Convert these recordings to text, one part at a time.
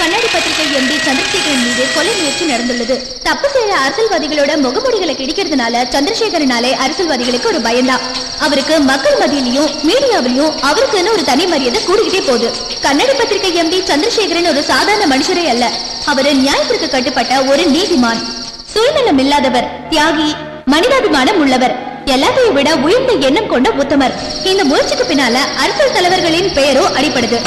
கண்ணாடி பத்திரிகை எம்பி சந்திரசேகரன் மீது கொலை முயற்சி நடந்துள்ளது தப்பு செய்யற அரசியல்வாதிகளோட முகமூடிகளை கிடைக்கிறதுனால சந்திரசேகரனாலே அரசியல்வாதிகளுக்கு ஒரு பயம்தான் அவருக்கு மக்கள் மத்தியிலையும் மீடியாவிலையும் அவருக்குன்னு ஒரு தனி மரியாதை கூடிக்கிட்டே போகுது கண்ணாடி பத்திரிகை எம்பி சந்திரசேகரன் ஒரு சாதாரண மனுஷரே அல்ல அவரு நியாயத்திற்கு கட்டுப்பட்ட ஒரு நீதிமான் சுயநலம் இல்லாதவர் தியாகி மனிதாபிமானம் உள்ளவர் எல்லாத்தையும் விட உயர்ந்த எண்ணம் கொண்ட உத்தமர் இந்த முயற்சிக்கு பின்னால அரசியல் தலைவர்களின் பெயரோ அடிப்படுது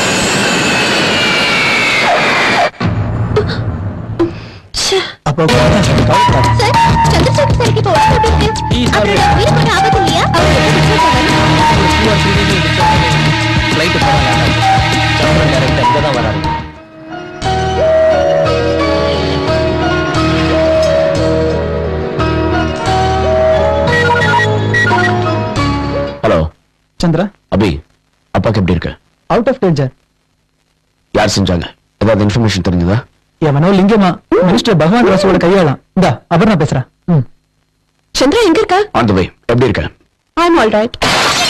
அப்போ சார் சந்திரசேகர் சாருக்கு இப்போ உடம்பு எப்படி இருக்கு அவரோட உயிருக்கு ஒன்றும் ஆபத்து இல்லையா அவர் ஃப்ளைட்டு போனாங்க சந்திரன் டேரக்டர் இங்கே தான் வராரு ஹலோ சந்திரா அபி அப்பாக்கு எப்படி இருக்கு அவுட் ஆஃப் டேஞ்சர் யார் செஞ்சாங்க ஏதாவது இன்ஃபர்மேஷன் தெரிஞ்சதா எவனோ லிங்கமா மினிஸ்டர் பகவான் ராசோட கையாளாம் இந்தா அபர்ணா பேசுறேன் ம் சந்திரா எங்க இருக்கா ஆன் த வே எப்படி இருக்க ஐ அம் ஆல் ரைட்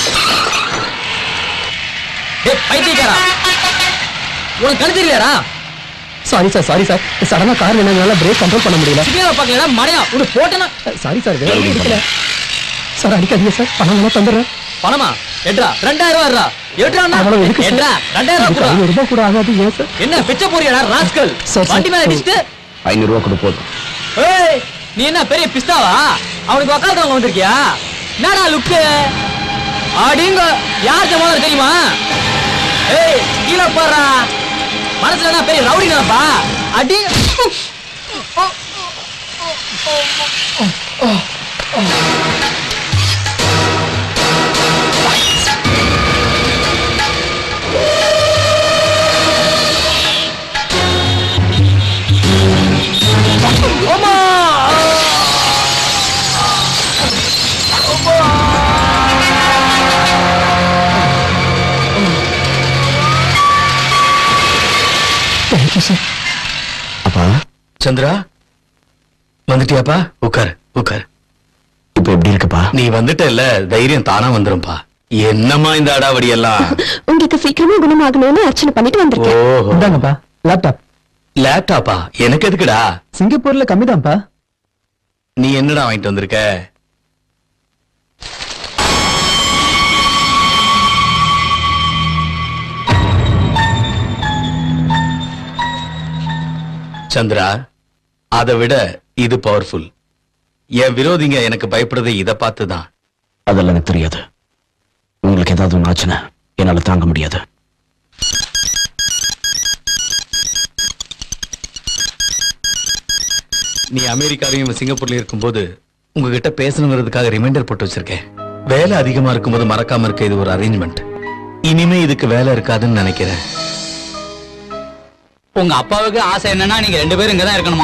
பைத்தியக்காரா உனக்கு கழுத்து இல்லையாடா சாரி சார் சாரி சார் சடனா கார் என்னால பிரேக் கண்ட்ரோல் பண்ண முடியல சிக்னல் பார்க்கலடா மடையா உனக்கு போட்டனா சாரி சார் வேற இருக்கல சார் அடிக்காதீங்க சார் பணம் வேணா தந்துடுறேன் பணமா எட்ரா ரெண்டாயிரம் ரூபா எட்ரா அவ்வளவு எதுக்கு சார்? எட்ரா ரெண்டாயிரம் இதுக்கு ரூபா ஐநூறு ரூபாய் கூட ஆகாது ஏன் சார் என்ன பிச்சை போறியாடா ராஸ்கல் சார், சார். வண்டி மேல அடிச்சுட்டு ஐநூறு ரூபா கூட போதும் ஏய் நீ என்ன பெரிய பிஸ்தாவா அவனுக்கு உக்காந்தவங்க வந்திருக்கியா என்னடா லுக்கு அடிங்க யார் முதல்ல தெரியுமா ஏய் கீழே பாடுறா மனசுல என்ன பெரிய ரவுடி நினைப்பா அடி தேங்க்யூ சார் அப்பா சந்திரா வந்துட்டியாப்பா உட்கார் உட்கார் இப்ப எப்படி இருக்குப்பா நீ வந்துட்டல்ல தைரியம் தானா வந்துரும்பா என்னம்மா இந்த அடாவடி எல்லாம் உங்களுக்கு சீக்கிரமா குணமாகணும்னு அர்ச்சனை பண்ணிட்டு வந்திருக்கேன் ஓஹோ இந்தாங்கப்பா லேப்டாப் லேப்டாப்பா எனக்கு எதுக்குடா சிங்கப்பூர்ல கம்மிதான்ப்பா நீ என்னடா வாங்கிட்டு வந்திருக்க சந்திரா அதை விட இது பவர்ஃபுல் என் விரோதிங்க எனக்கு பயப்படுறதை இதை பார்த்துதான் அதெல்லாம் எனக்கு தெரியாது உங்களுக்கு ஏதாவது ஒன்று ஆச்சுன்னா என்னால தாங்க முடியாது நீ அமெரிக்காவையும் சிங்கப்பூர்ல இருக்கும்போது உங்ககிட்ட பேசணுங்கிறதுக்காக ரிமைண்டர் போட்டு வச்சிருக்கேன் வேலை அதிகமா இருக்கும்போது மறக்காம இருக்க இது ஒரு அரேஞ்ச்மெண்ட் இனிமே இதுக்கு வேலை இருக்காதுன்னு நினைக்கிறேன் உங்க அப்பாவுக்கு ஆசை என்னன்னா நீங்க ரெண்டு பேரும் இங்கதான் இருக்கணுமா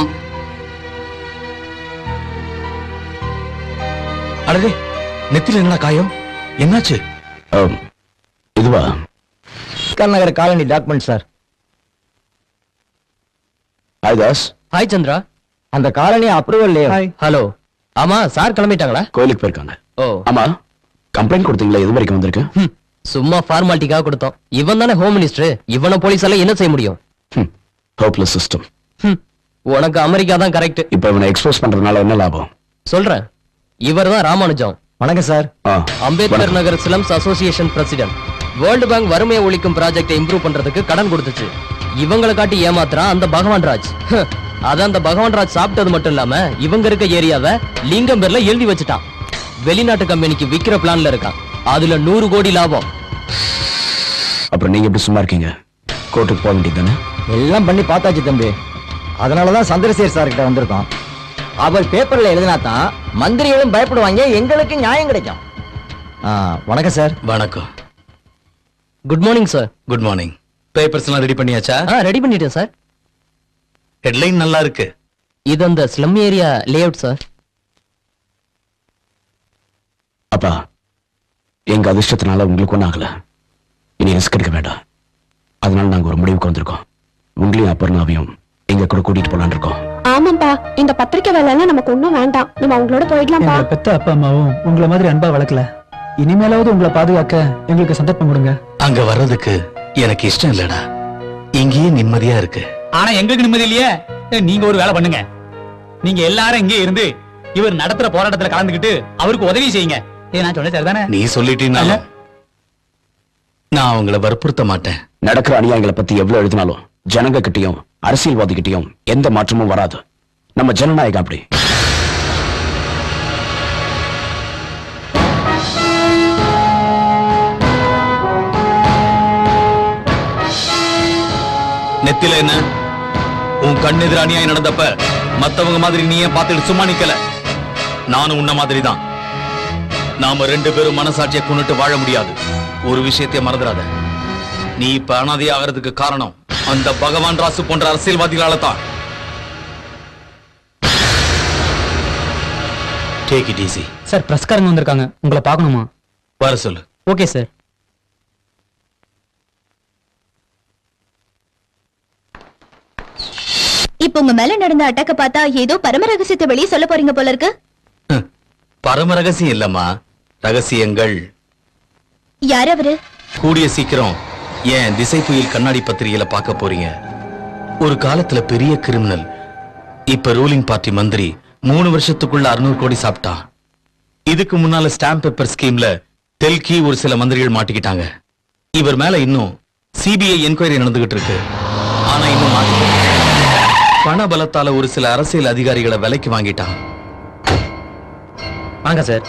அடடே நெத்தில என்ன காயம் என்னாச்சு ஆம், இதுவா Nagar colony document sir hi Das hi Chandra அந்த காலனி அப்ரூவல் ஹலோ ஆமா சார் கிளம்பிட்டாங்களா கோயிலுக்கு போயிருக்காங்க ஓ ஆமா கம்ப்ளைண்ட் கொடுத்தீங்களா எது வரைக்கும் வந்திருக்கு ஹம், சும்மா ஃபார்மாலிட்டிக்காக கொடுத்தோம் இவன் தானே ஹோம் மினிஸ்டர் இவனை போலீஸ் எல்லாம் என்ன செய்ய முடியும் ஹோப்லெஸ் சிஸ்டம் ஹம், உனக்கு அமெரிக்கா தான் கரெக்ட் இப்போ இவனை எக்ஸ்போஸ் பண்றதுனால என்ன லாபம் சொல்றேன் இவர் தான் ராமானுஜம் வணக்கம் சார் ஆ, அம்பேத்கர் வணக்கம். Nagar slums association president world bank வறுமையை ஒழிக்கும் ப்ராஜெக்டை இம்ப்ரூவ் பண்றதுக்கு கடன் கொடுத்துச்சு இவங்களை காட்டி ஏமாத்துறான் அந்த பகவான் ராஜ் ஹ, அத அந்த பகவான் ராஜ் சாப்பிட்டது மட்டும் இல்லாம இவங்க இருக்க ஏரியாவை லிங்கம் பேர்ல எழுதி வச்சுட்டான் வெளிநாட்டு கம்பெனிக்கு விக்கிற பிளான்ல இருக்கான் அதுல நூறு கோடி லாபம் அப்புறம் நீங்க எப்படி சும்மா இருக்கீங்க கோர்ட்டுக்கு போக வேண்டியது தானே எல்லாம் பண்ணி பார்த்தாச்சு தம்பி அதனாலதான் சந்திரசேகர் சார் கிட்ட வந்திருக்கோம் அவர் பேப்பர்ல எழுதினா தான் மந்திரிகளும் பயப்படுவாங்க எங்களுக்கு நியாயம் கிடைக்கும் ஆ, வணக்கம் சார் வணக்கம் good morning sir good morning papers எல்லாம் ரெடி பண்ணியாச்சா ரெடி பண்ணிட்டேன் சார் ஹெட்லைன் நல்லா இருக்கு இது அந்த slum area layout sir அப்பா எங்க அதிர்ஷ்டத்தினால உங்களுக்கு ஒன்றும் ஆகல இனி ரிஸ்க் எடுக்க வேண்டாம் அதனால நாங்க ஒரு முடிவுக்கு வந்திருக்கோம் உங்களையும் அப்புறம் எங்க கூட கூட்டிட்டு போலான்னு இருக்கோம் ஆமாப்பா இந்த பத்திரிக்கை வேலை எல்லாம் நமக்கு ஒண்ணும் வேண்டாம் நம்ம அவங்களோட போயிடலாம்ப்பா எங்களை பெத்த அப்பா அம்மாவும் உங்களை மாதிரி அன்பா வளர்க்கல இனிமேலாவது உங்களை பாதுகாக்க எங்களுக்கு சந்தர்ப்பம் கொடுங்க அங்க வர்றதுக்கு எனக்கு இஷ்டம் இல்லடா இங்கேயே நிம்மதியா இருக்கு ஆனா எங்களுக்கு நிம்மதி இல்லையே ஏ, நீங்க ஒரு வேலை பண்ணுங்க நீங்க எல்லாரும் இங்கே இருந்து இவர் நடத்துற போராட்டத்துல கலந்துக்கிட்டு அவருக்கு உதவி செய்யுங்க ஏ நான் சொன்னேன் சரிதானே நீ சொல்லிட்டீனாலும் நான் அவங்கள வற்புறுத்த மாட்டேன் நடக்கிற அநியாயங்களை பத்தி எவ்வளவு எழுதினாலும் ஜனங்க கிட்டயும் அரசியல்வாதி கிட்டயும் எந்த மாற்றமும் வராது நம்ம ஜனநாயகம் அப்படி நெத்தில என்ன உன் கண்ணெதிர அநியாயம் நடந்தப்ப மத்தவங்க மாதிரி நீ ஏன் பார்த்துட்டு சும்மா நிக்கல நானும் உன்ன மாதிரி தான் நாம ரெண்டு பேரும் மனசாட்சியை கொண்டுட்டு வாழ முடியாது ஒரு விஷயத்தை மறந்துடாத நீ இப்ப அனாதை ஆகிறதுக்கு காரணம் அந்த பகவான் ராசு போன்ற அரசியல்வாதிகளால தான் டேக் இட் ஈஸி சார் பிரஸ்காரங்க வந்திருக்காங்க உங்களை பார்க்கணுமா வர சொல்லு ஓகே சார் இப்ப உங்க மேல நடந்த அட்டாக்க பார்த்தா ஏதோ பரம ரகசியத்தை வெளியே சொல்ல போறீங்க போல இருக்கு ஹ், பரம ரகசியம் இல்லம்மா ரகசியங்கள் யார் அவரு கூடிய சீக்கிரம் ஏன் திசை புயல் கண்ணாடி பத்திரிகையில பார்க்க போறீங்க ஒரு காலத்துல பெரிய கிரிமினல் இப்ப ரூலிங் பார்ட்டி மந்திரி மூணு வருஷத்துக்குள்ள அறுநூறு கோடி சாப்பிட்டான் இதுக்கு முன்னால ஸ்டாம்ப் பேப்பர் ஸ்கீம்ல தெல்கி ஒரு சில மந்திரிகள் மாட்டிக்கிட்டாங்க இவர் மேல இன்னும் சிபிஐ என்கொயரி நடந்துகிட்டு இருக்கு ஆனா இன்னும் மாட்டிக்கல. பண பலத்தால ஒரு சில அரசியல் அதிகாரிகளை விலைக்கு வாங்கிட்டான் வணக்கம் சார்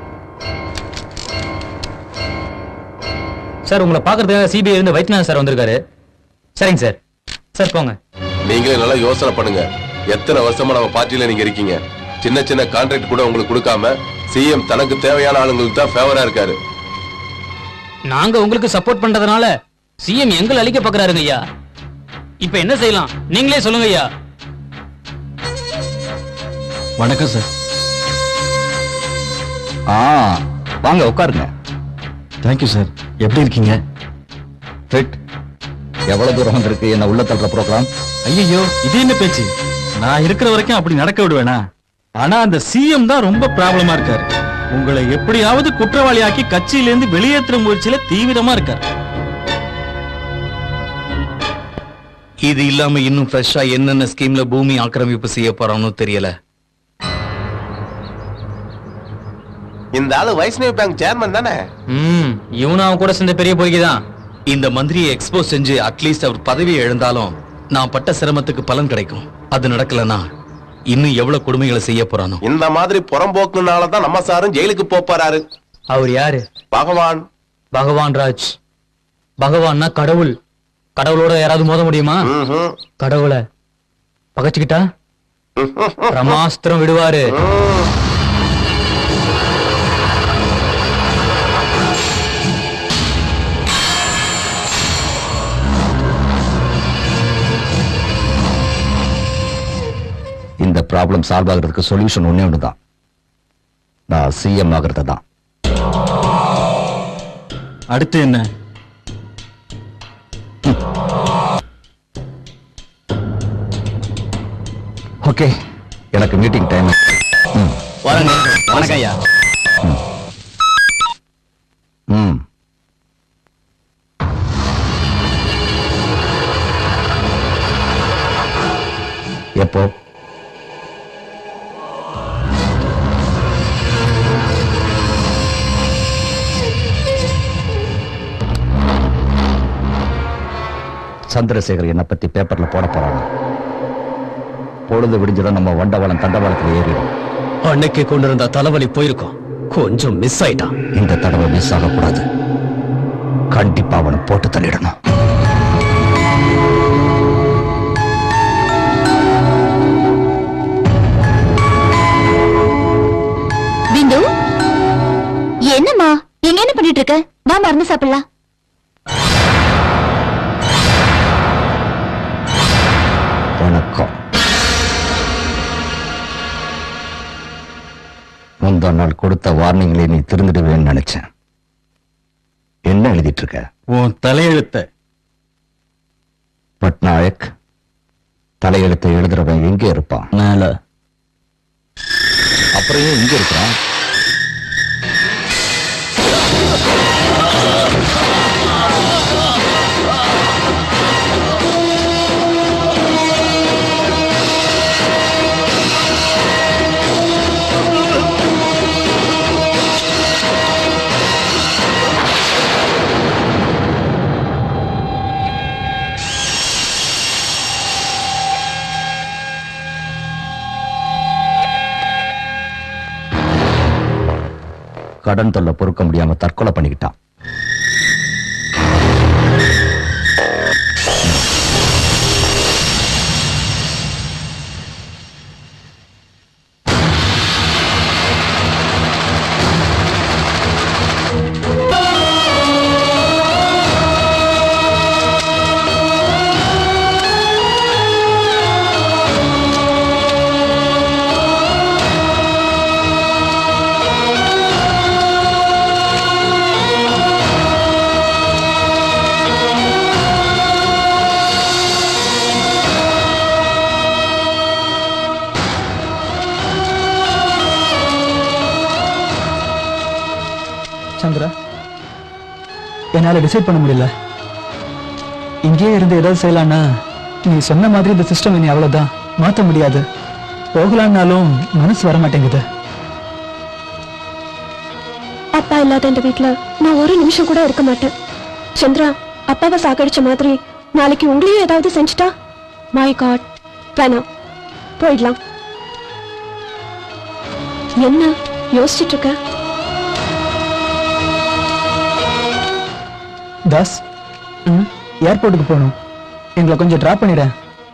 சார் உங்களை பார்க்கறதுக்காக சிபிஐ இருந்து வைத்தியநாதன் சார் வந்திருக்காரு சரிங்க சார் சார் போங்க நீங்களே நல்லா யோசனை பண்ணுங்க எத்தனை வருஷமா நம்ம பார்ட்டியில நீங்க இருக்கீங்க சின்ன சின்ன கான்ட்ராக்ட் கூட உங்களுக்கு கொடுக்காம சிஎம் தனக்கு தேவையான ஆளுங்களுக்கு தான் ஃபேவரா இருக்காரு நாங்க உங்களுக்கு சப்போர்ட் பண்றதுனால சிஎம் எங்களை அழிக்க பாக்குறாருங்க ஐயா இப்ப என்ன செய்யலாம் நீங்களே சொல்லுங்க ஐயா வணக்கம் சார் ஆ வாங்க உட்காருங்க தேங்க்யூ சார் எப்படி இருக்கீங்க ஃபிட் எவ்வளவு தூரம் வந்திருக்கு என்ன உள்ள தள்ளுற ப்ரோக்ராம் ஐயோ இது என்ன பேச்சு நான் இருக்கிற வரைக்கும் அப்படி நடக்க விடுவேனா ஆனா அந்த சிஎம் தான் ரொம்ப ப்ராப்ளமா இருக்காரு உங்களை எப்படியாவது குற்றவாளியாக்கி கட்சியிலிருந்து வெளியேற்றுற முயற்சியில தீவிரமா இருக்காரு இது இல்லாம இன்னும் ஃப்ரெஷ்ஷா என்னென்ன ஸ்கீம்ல பூமி ஆக்கிரமிப்பு செய்ய போறான்னு தெரியல இந்த ஆளு வைஷ்ணவி பேங்க் சேர்மன் தானே ம் இவனும் அவன் கூட சேர்ந்த பெரிய பொறுக்கிதான் இந்த மந்திரியை எக்ஸ்போஸ் செஞ்சு அட்லீஸ்ட் அவர் பதவியை இழந்தாலும் நான் பட்ட சிரமத்துக்கு பலன் கிடைக்கும் அது நடக்கலனா இன்னும் எவ்வளவு கொடுமைகளை செய்ய போறானோ இந்த மாதிரி புறம்போக்குனால தான் நம்ம சாரும் ஜெயிலுக்கு போப் போறாரு அவர் யாரு பகவான் பகவான் ராஜ் பகவான்னா கடவுள் கடவுளோட யாராவது மோத முடியுமா ம்ஹும். கடவுளை பகச்சுக்கிட்டா பிரமாஸ்திரம் விடுவாரு இந்த ப்ராப்ளம் சால்வ் ஆகிறதுக்கு சொல்யூஷன் ஒண்ணே ஒன்று தான் நான் சிஎம் ஆகிறது தான் அடுத்து என்ன ஓகே எனக்கு மீட்டிங் டைம் வரங்க வணக்கம் ஐயா ம் எப்போ சந்திரசேகர் என்னை பத்தி பேப்பர்ல போட போறாங்க பொழுது விடிஞ்சதும் நம்ம வண்டவாளம் தண்டவாளத்தில் ஏறிடும் அன்னைக்கு கொண்டு இருந்த தலைவலி போயிருக்கோம் கொஞ்சம் மிஸ் ஆயிட்டான் இந்த தடவை மிஸ் ஆகக்கூடாது கண்டிப்பா அவனை போட்டு தள்ளிடணும் பிந்து என்னம்மா எங்க என்ன பண்ணிட்டு இருக்க வா மருந்து சாப்பிடலாம் வணக்கம் முந்தா நாள் கொடுத்த வார்னிங்ல நீ திருந்துடுவேன்னு நினைச்சேன் என்ன எழுதிட்டு இருக்க உன் தலையெழுத்த பட்நாயக் தலையெழுத்தை எழுதுறவன் எங்க இருப்பான் மேல அப்புறம் ஏன் இங்க இருக்கிறான் கடன் தொல்லை பொறுக்க முடியாம தற்கொலை பண்ணிக்கிட்டான் சந்திரா என்னால டிசைட் பண்ண முடியல இங்கேயே இருந்து ஏதாவது செய்யலாம்னா நீ சொன்ன மாதிரி இந்த சிஸ்டம் இனி அவ்வளவுதான் மாத்த முடியாது போகலான்னாலும் மனசு வர மாட்டேங்குது அப்பா இல்லாத இந்த வீட்ல நான் ஒரு நிமிஷம் கூட இருக்க மாட்டேன் சந்திரா அப்பாவை சாகடிச்ச மாதிரி நாளைக்கு உங்களையும் ஏதாவது செஞ்சுட்டா மை காட் வேணாம் போயிடலாம் என்ன யோசிச்சுட்டு இருக்க தாஸ் ஏர்போர்ட்டுக்கு போகணும் எங்களை கொஞ்சம் டிராப் பண்ணிட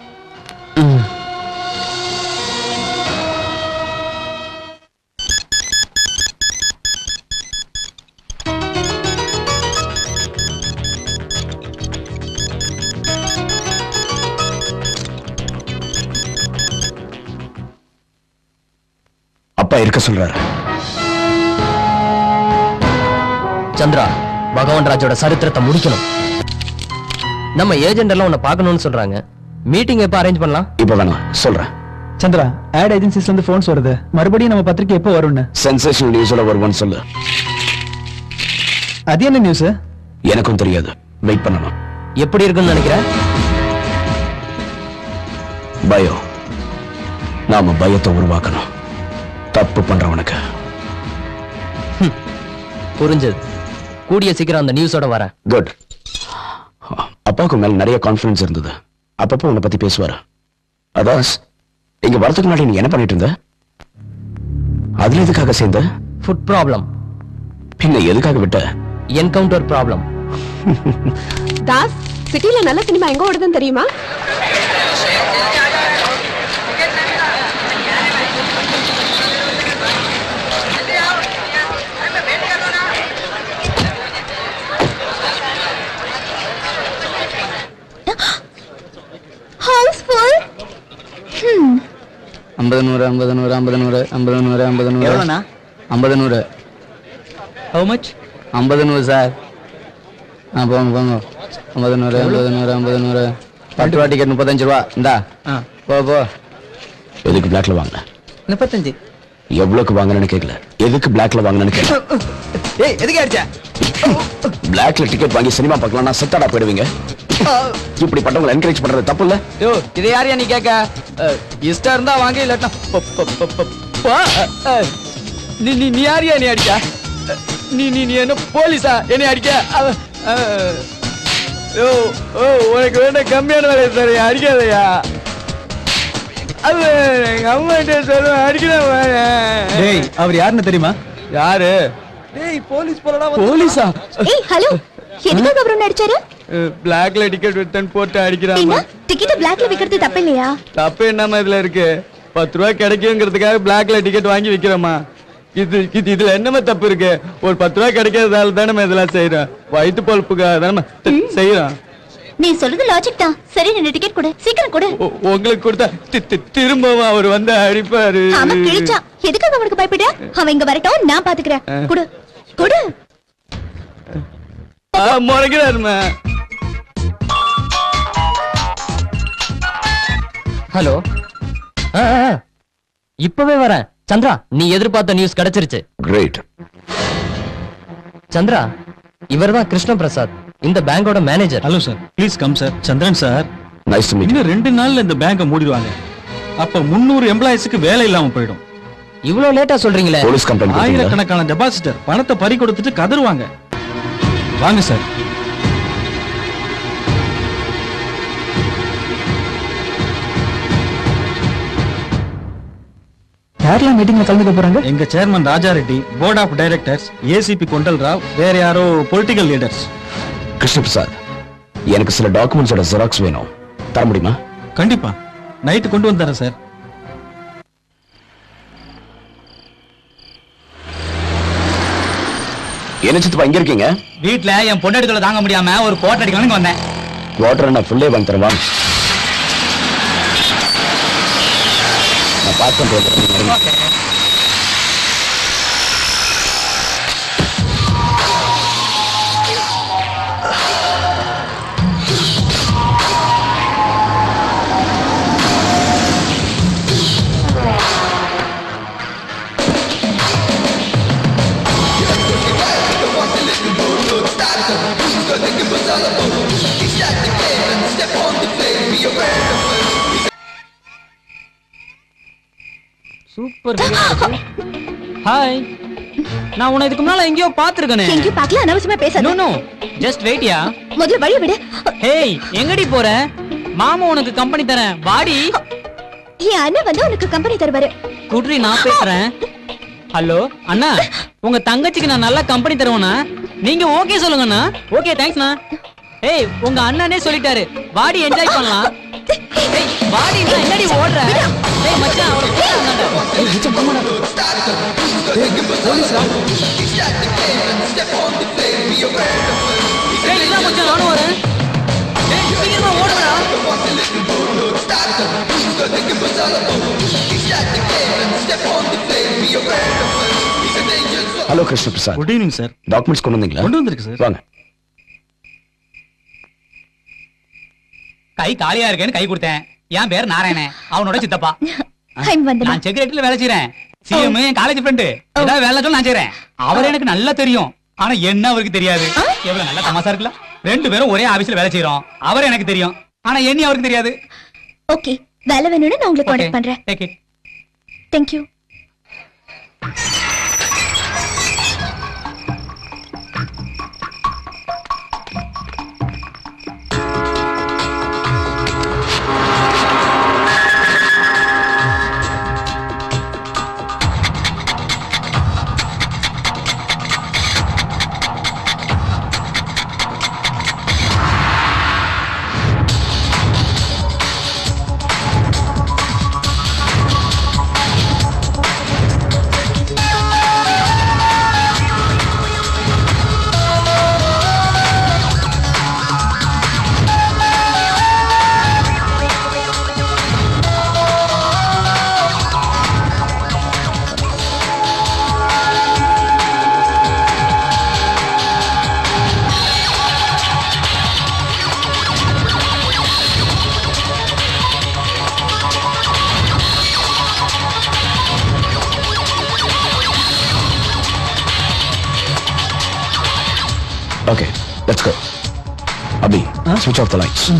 அப்பா இருக்க சொல்றாரு சந்திரா பகவான் ராஜோட சரித்திரத்தை முடிக்கணும் நம்ம ஏஜென்ட் எல்லாம் உன்னை பார்க்கணும்னு சொல்றாங்க மீட்டிங் எப்ப அரேஞ்ச் பண்ணலாம் இப்ப வேணாம் சொல்றேன் சந்திரா ஆட் ஏஜென்சிஸ்ல இருந்து போன்ஸ் வருது மறுபடியும் நம்ம பத்திரிக்கை எப்போ வரும்னு சென்சேஷனல் நியூஸ்ல வருவான்னு சொல்லு அது என்ன நியூஸ் எனக்கும் தெரியாது வெயிட் பண்ணணும் எப்படி இருக்குன்னு நினைக்கிற பயம் நாம பயத்தை உருவாக்கணும் தப்பு பண்றவனுக்கு புரிஞ்சது கூடிய சீக்கிரம் அந்த நியூஸோட வரேன் குட் அப்பாவுக்கு மேல நிறைய கான்ஃபிடன்ஸ் இருந்தது அப்பப்போ உன்னை பத்தி பேசுவாரு அதான் இங்க வரதுக்கு முன்னாடி நீ என்ன பண்ணிட்டு இருந்த அதுல எதுக்காக சேர்ந்த ஃபுட் ப்ராப்ளம் பின்ன எதுக்காக விட்ட என்கவுண்டர் ப்ராப்ளம் தாஸ் சிட்டில நல்ல சினிமா எங்க ஓடுதுன்னு தெரியுமா ஹவுஸ்ஃபுல் ஐம்பது நூறு ஐம்பது நூறு ஐம்பது நூறு ஐம்பது நூறு ஐம்பது நூறு எவ்வளோண்ணா ஐம்பது நூறு ஹவு மச் ஐம்பது நூறு சார் ஆ போங்க போங்க ஐம்பது நூறு ஐம்பது நூறு ஐம்பது நூறு பத்து ரூபா டிக்கெட் முப்பத்தஞ்சு ரூபா இந்தா ஆ போ போ எதுக்கு பிளாக்ல வாங்கின முப்பத்தஞ்சு எவ்வளவுக்கு வாங்கினேன்னு கேட்கல எதுக்கு பிளாக்ல வாங்கினேன்னு கேட்கல ஏய் எதுக்கு அடிச்ச பிளாக்ல டிக்கெட் வாங்கி சினிமா பார்க்கலாம் நான் செத்தாடா போயிடுவீங்க இப்படிப்பட்டவங்களை என்கரேஜ் பண்றது தப்பு இல்ல யோ இது யாரையா நீ கேட்க அஹ், இஷ்டம் இருந்தா வாங்க இல்லாட்டா போ, போ, போ, போ, போ. அஹ், நீ நீ நீ யாரையா நீ அடிக்க அஹ், நீ நீ நீ என்ன போலீஸா என்னை அடிக்க அவ- அஹ், யோ ஓ உனக்கு வேண்ட கம்மியான வேலையை சார் அடிக்காதயா அது எங்க அம்மா கிட்ட சொல்லுவேன் அடிக்கிறேன் டேய் அவர் யாருன்னு தெரியுமா யாரு டேய் போலீஸ் போலடா போலீஸா ஏய் ஹலோ எதுக்காக அவரு நடிச்சாரு பிளாக்ல டிக்கெட் வித்தன் போட்டு என்ன அடிக்கிறாங்க டிக்கெட் பிளாக்ல விக்கிறது தப்பு இல்லையா தப்பு என்னம்மா இதுல இருக்கு பத்து ரூபா கிடைக்குங்கிறதுக்காக பிளாக்ல டிக்கெட் வாங்கி விக்கிறோமா இது இது இதுல என்னமா தப்பு இருக்கு ஒரு பத்து ரூபா கிடைக்கிறதால தானே நம்ம இதெல்லாம் செய்யறோம் வயிற்று பொழப்புக்காக தானே செய்யறோம் நீ சொல்றது லாஜிக் தான் சரி ரெண்டு டிக்கெட் கொடு சீக்கிரம் கொடு உ- உங்களுக்கு கொடுத்தா தி- தி- திரும்பவும் அவர் வந்து அடிப்பாரு ஆமா கிழிச்சான் எதுக்காக அவனுக்கு பயப்படுற அவன் இங்க வரட்டும் நான் பாத்துக்கிறேன் கொடு கொடு ஆ, முறைக்கிறாருமா ஹலோ இப்பவே வரேன் சந்திரா நீ எதிர்பார்த்த நியூஸ் கிடைச்சிருச்சு கிரேட் சந்திரா இவர்தான் கிருஷ்ண பிரசாத் இந்த பேங்கோட manager hello sir please come sir Chandran sir nice to meet இன்னும் ரெண்டு நாள்ல இந்த பேங்கை மூடிடுவாங்க அப்ப முன்னூறு எம்ப்ளாயிஸ்க்கு வேலை இல்லாம போயிடும் இவ்வளவு லேட்டா சொல்றீங்களே போலீஸ் கம்ப்ளைண்ட் கொடுத்தீங்களா ஆயிரக்கணக்கான டெபாசிட்டர் பணத்தை பறி கொடுத்துட்டு கதறுவாங்க வாங்க சார் யாரெல்லாம் மீட்டிங்ல கலந்துக்க போறாங்க எங்க chairman Raja Reddy board of directors ACP Kondal Rao வேற யாரோ பொலிட்டிக்கல் லீடர்ஸ் கிருஷ்ண பிரசாத் எனக்கு சில டாக்குமெண்ட்ஸோட ஜெராக்ஸ் வேணும் தர முடியுமா கண்டிப்பா நைட்டு கொண்டு வந்துறேன் சார் என்ன சித்தப்பா இங்க இருக்கீங்க வீட்ல என் பொண்டாட்டி தாங்க முடியாம ஒரு கோட்டை அடிக்கலாம்னு வந்தேன் வாட்டர் நான் ஃபுல்லே வாங்கி தரவா நான் பார்த்து போகிறேன் சூப்பர் ஹாய் நான் உன்னை இதுக்கு முன்னால எங்கேயோ பாத்துருக்கனே எங்கேயும் பார்க்கல அனாவசியமா பேசாத நோ நோ ஜஸ்ட் வெயிட்யா முதல்ல வழி விடு ஹேய் எங்கடி போற மாமா உனக்கு கம்பெனி தரேன் வாடி என் அண்ணன் வந்து உனக்கு கம்பெனி தருவாரு குட்ரி நான் பேசுறேன் ஹலோ அண்ணா உங்க தங்கச்சிக்கு நான் நல்லா கம்பெனி தருவேண்ணா நீங்க ஓகே சொல்லுங்கண்ணா ஓகே தேங்க்ஸ்ண்ணா ஏய் உங்க அண்ணனே சொல்லிட்டாரு வாடி என்ஜாய் பண்ணலாம் ஏய் வாடி நான் என்னடி ஓடுற ஏய் மச்சான் அவரை கூப்பிட்டு ஏய் இல்ல மச்சான் நானும் வரேன் ஏய் சீக்கிரமா ஓடுடா hello Krishna Prasad good evening sir documents கொண்டு வந்தீங்களா கொண்டு வந்திருக்கு சார் வாங்க கை காலியா இருக்கேன்னு கை கொடுத்தேன் என் பேர் நாராயணன் அவனோட சித்தப்பா ஐம் வந்தனா நான் செக்ரட்டரியில வேலை செய்யறேன் சிஎம் என் காலேஜ் ஃப்ரெண்டு ஏதாவது வேலை சொல்ல நான் செய்யறேன் அவர் எனக்கு நல்லா தெரியும் ஆனா என்ன அவருக்கு தெரியாது எவ்வளவு நல்ல தமாசா இருக்குல்ல ரெண்டு பேரும் ஒரே ஆபீஸ்ல வேலை செய்யறோம் அவர் எனக்கு தெரியும் ஆனா என்ன அவருக்கு தெரியாது ஓகே வேலை வேணும்னு நான் உங்களுக்கு கான்டாக்ட் பண்றேன் take it thank you Okay, let's go. Abhi, switch off the lights.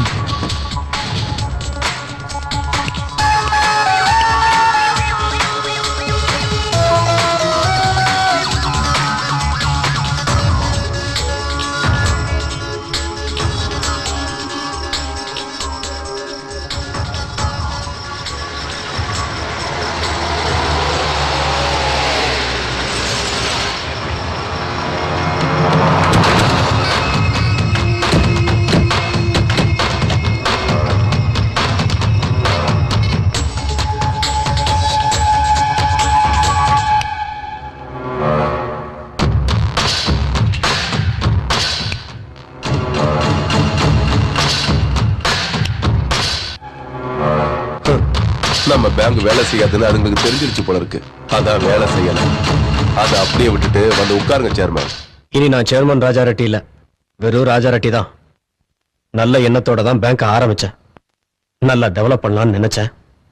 நம்ம பேங்க் வேலை செய்யாதுன்னு அதுங்களுக்கு தெரிஞ்சிருச்சு போல இருக்கு அதான் வேலை செய்யல அதை அப்படியே விட்டுட்டு வந்து உட்காருங்க சேர்மன் இனி நான் சேர்மன் ராஜா ரெட்டி இல்ல வெறும் ராஜா ரெட்டி தான் நல்ல எண்ணத்தோட தான் பேங்க் ஆரம்பிச்சேன் நல்லா டெவலப் பண்ணலாம்னு நினைச்சேன்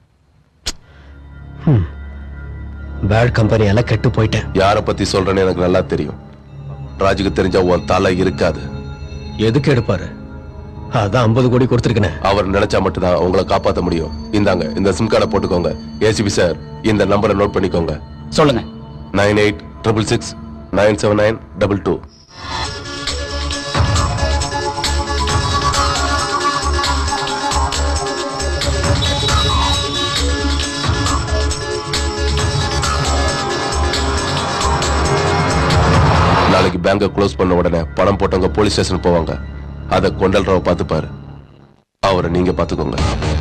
பேட் கம்பெனியால கெட்டு போயிட்டேன் யார பத்தி சொல்றேன்னு எனக்கு நல்லா தெரியும் ராஜுக்கு தெரிஞ்சா உன் தலை இருக்காது எதுக்கு எடுப்பாரு அதான் ஐம்பது கோடி கொடுத்துருக்கேன் அவர் நினைச்சா மட்டும்தான் உங்களை காப்பாத்த முடியும் இந்தாங்க இந்த சிம் கார்டை போட்டுக்கோங்க ஏசிபி சார் இந்த நம்பரை நோட் பண்ணிக்கோங்க சொல்லுங்க nine eight triple six nine seven nine double two நாளைக்கு பேங்கை க்ளோஸ் பண்ண உடனே பணம் போட்டவங்க போலீஸ் ஸ்டேஷன் போவாங்க அதை கொண்டல்ராவ பார்த்துப்பாரு அவரை நீங்க பார்த்துக்கோங்க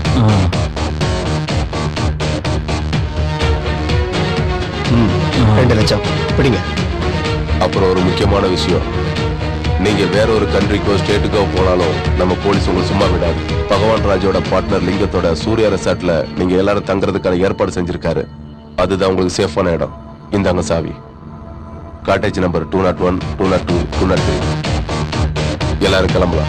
ரெண்டு லட்சம் பிடிங்க அப்புறம் ஒரு முக்கியமான விஷயம் நீங்க வேற ஒரு கண்ட்ரிக்கோ ஸ்டேட்டுக்கோ போனாலும் நம்ம போலீஸ் உங்களை சும்மா விடாது பகவான் ராஜோட பார்ட்னர் லிங்கத்தோட சூர்யா ரெசார்ட்ல நீங்க எல்லாரும் தங்குறதுக்கான ஏற்பாடு செஞ்சிருக்காரு அதுதான் உங்களுக்கு சேஃபான இடம் இந்தாங்க சாவி cottage number two nought one two nought two two nought three எல்லாரும் கிளம்பலாம்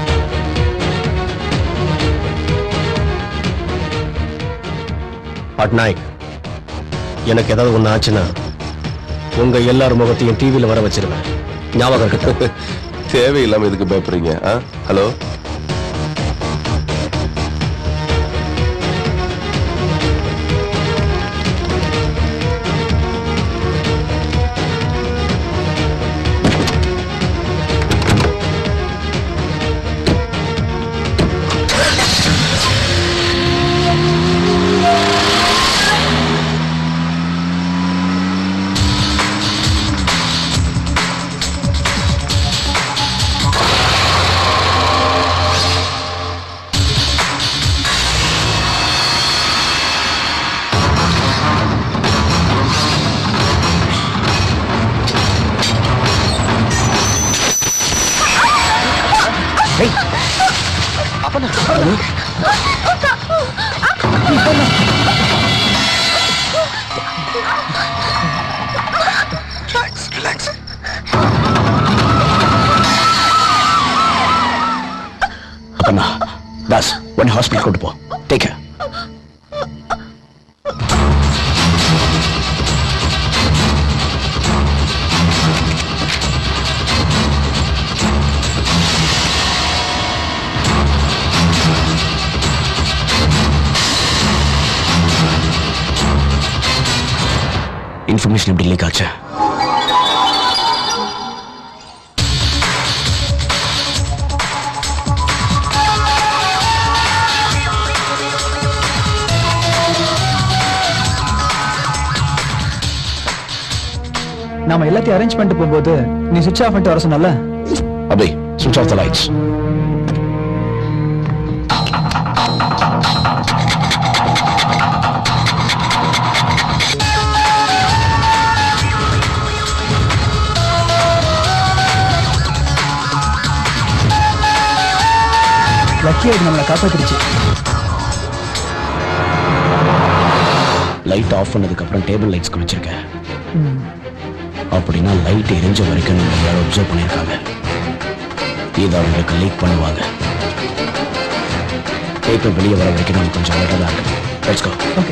பட்நாயக் எனக்கு ஏதாவது ஒண்ணு ஆச்சுன்னா உங்க எல்லார் முகத்தையும் டிவியில வர வச்சிருவேன் ஞாபகம் இருக்கட்டும் தேவையில்லாம எதுக்கு பயப்படுறீங்க ஹலோ அப்பண்ணா தாஸ் உடனே ஹாஸ்பிட்டல் கொண்டு போ டேக் இன்ஃபர்மேஷன் எப்படி லீக் ஆச்சு நாம எல்லாத்தையும் அரேஞ்ச் பண்ணிட்டு போகும்போது நீ சுவிட்ச் ஆஃப் பண்ணிட்டு வர சொன்னல அபி சுவிட்ச் ஆஃப் த லைட்ஸ் லக்கி அது நம்மளை காப்பாத்திருச்சு லைட் ஆஃப் பண்ணதுக்கு அப்புறம் டேபிள் லைட்ஸ்க்கு வச்சிருக்கேன் அப்படின்னா லைட் எரிஞ்ச வரைக்கும் நம்ம யாரும் அப்சர்வ் பண்ணியிருக்காங்க இதை அவங்களுக்கு லீக் பண்ணுவாங்க பேப்பர் வெளியே வர வரைக்கும் நம்ம கொஞ்சம் அலர்ட்டாக தான் இருக்கணும் லெட்ஸ் கோ ஓகே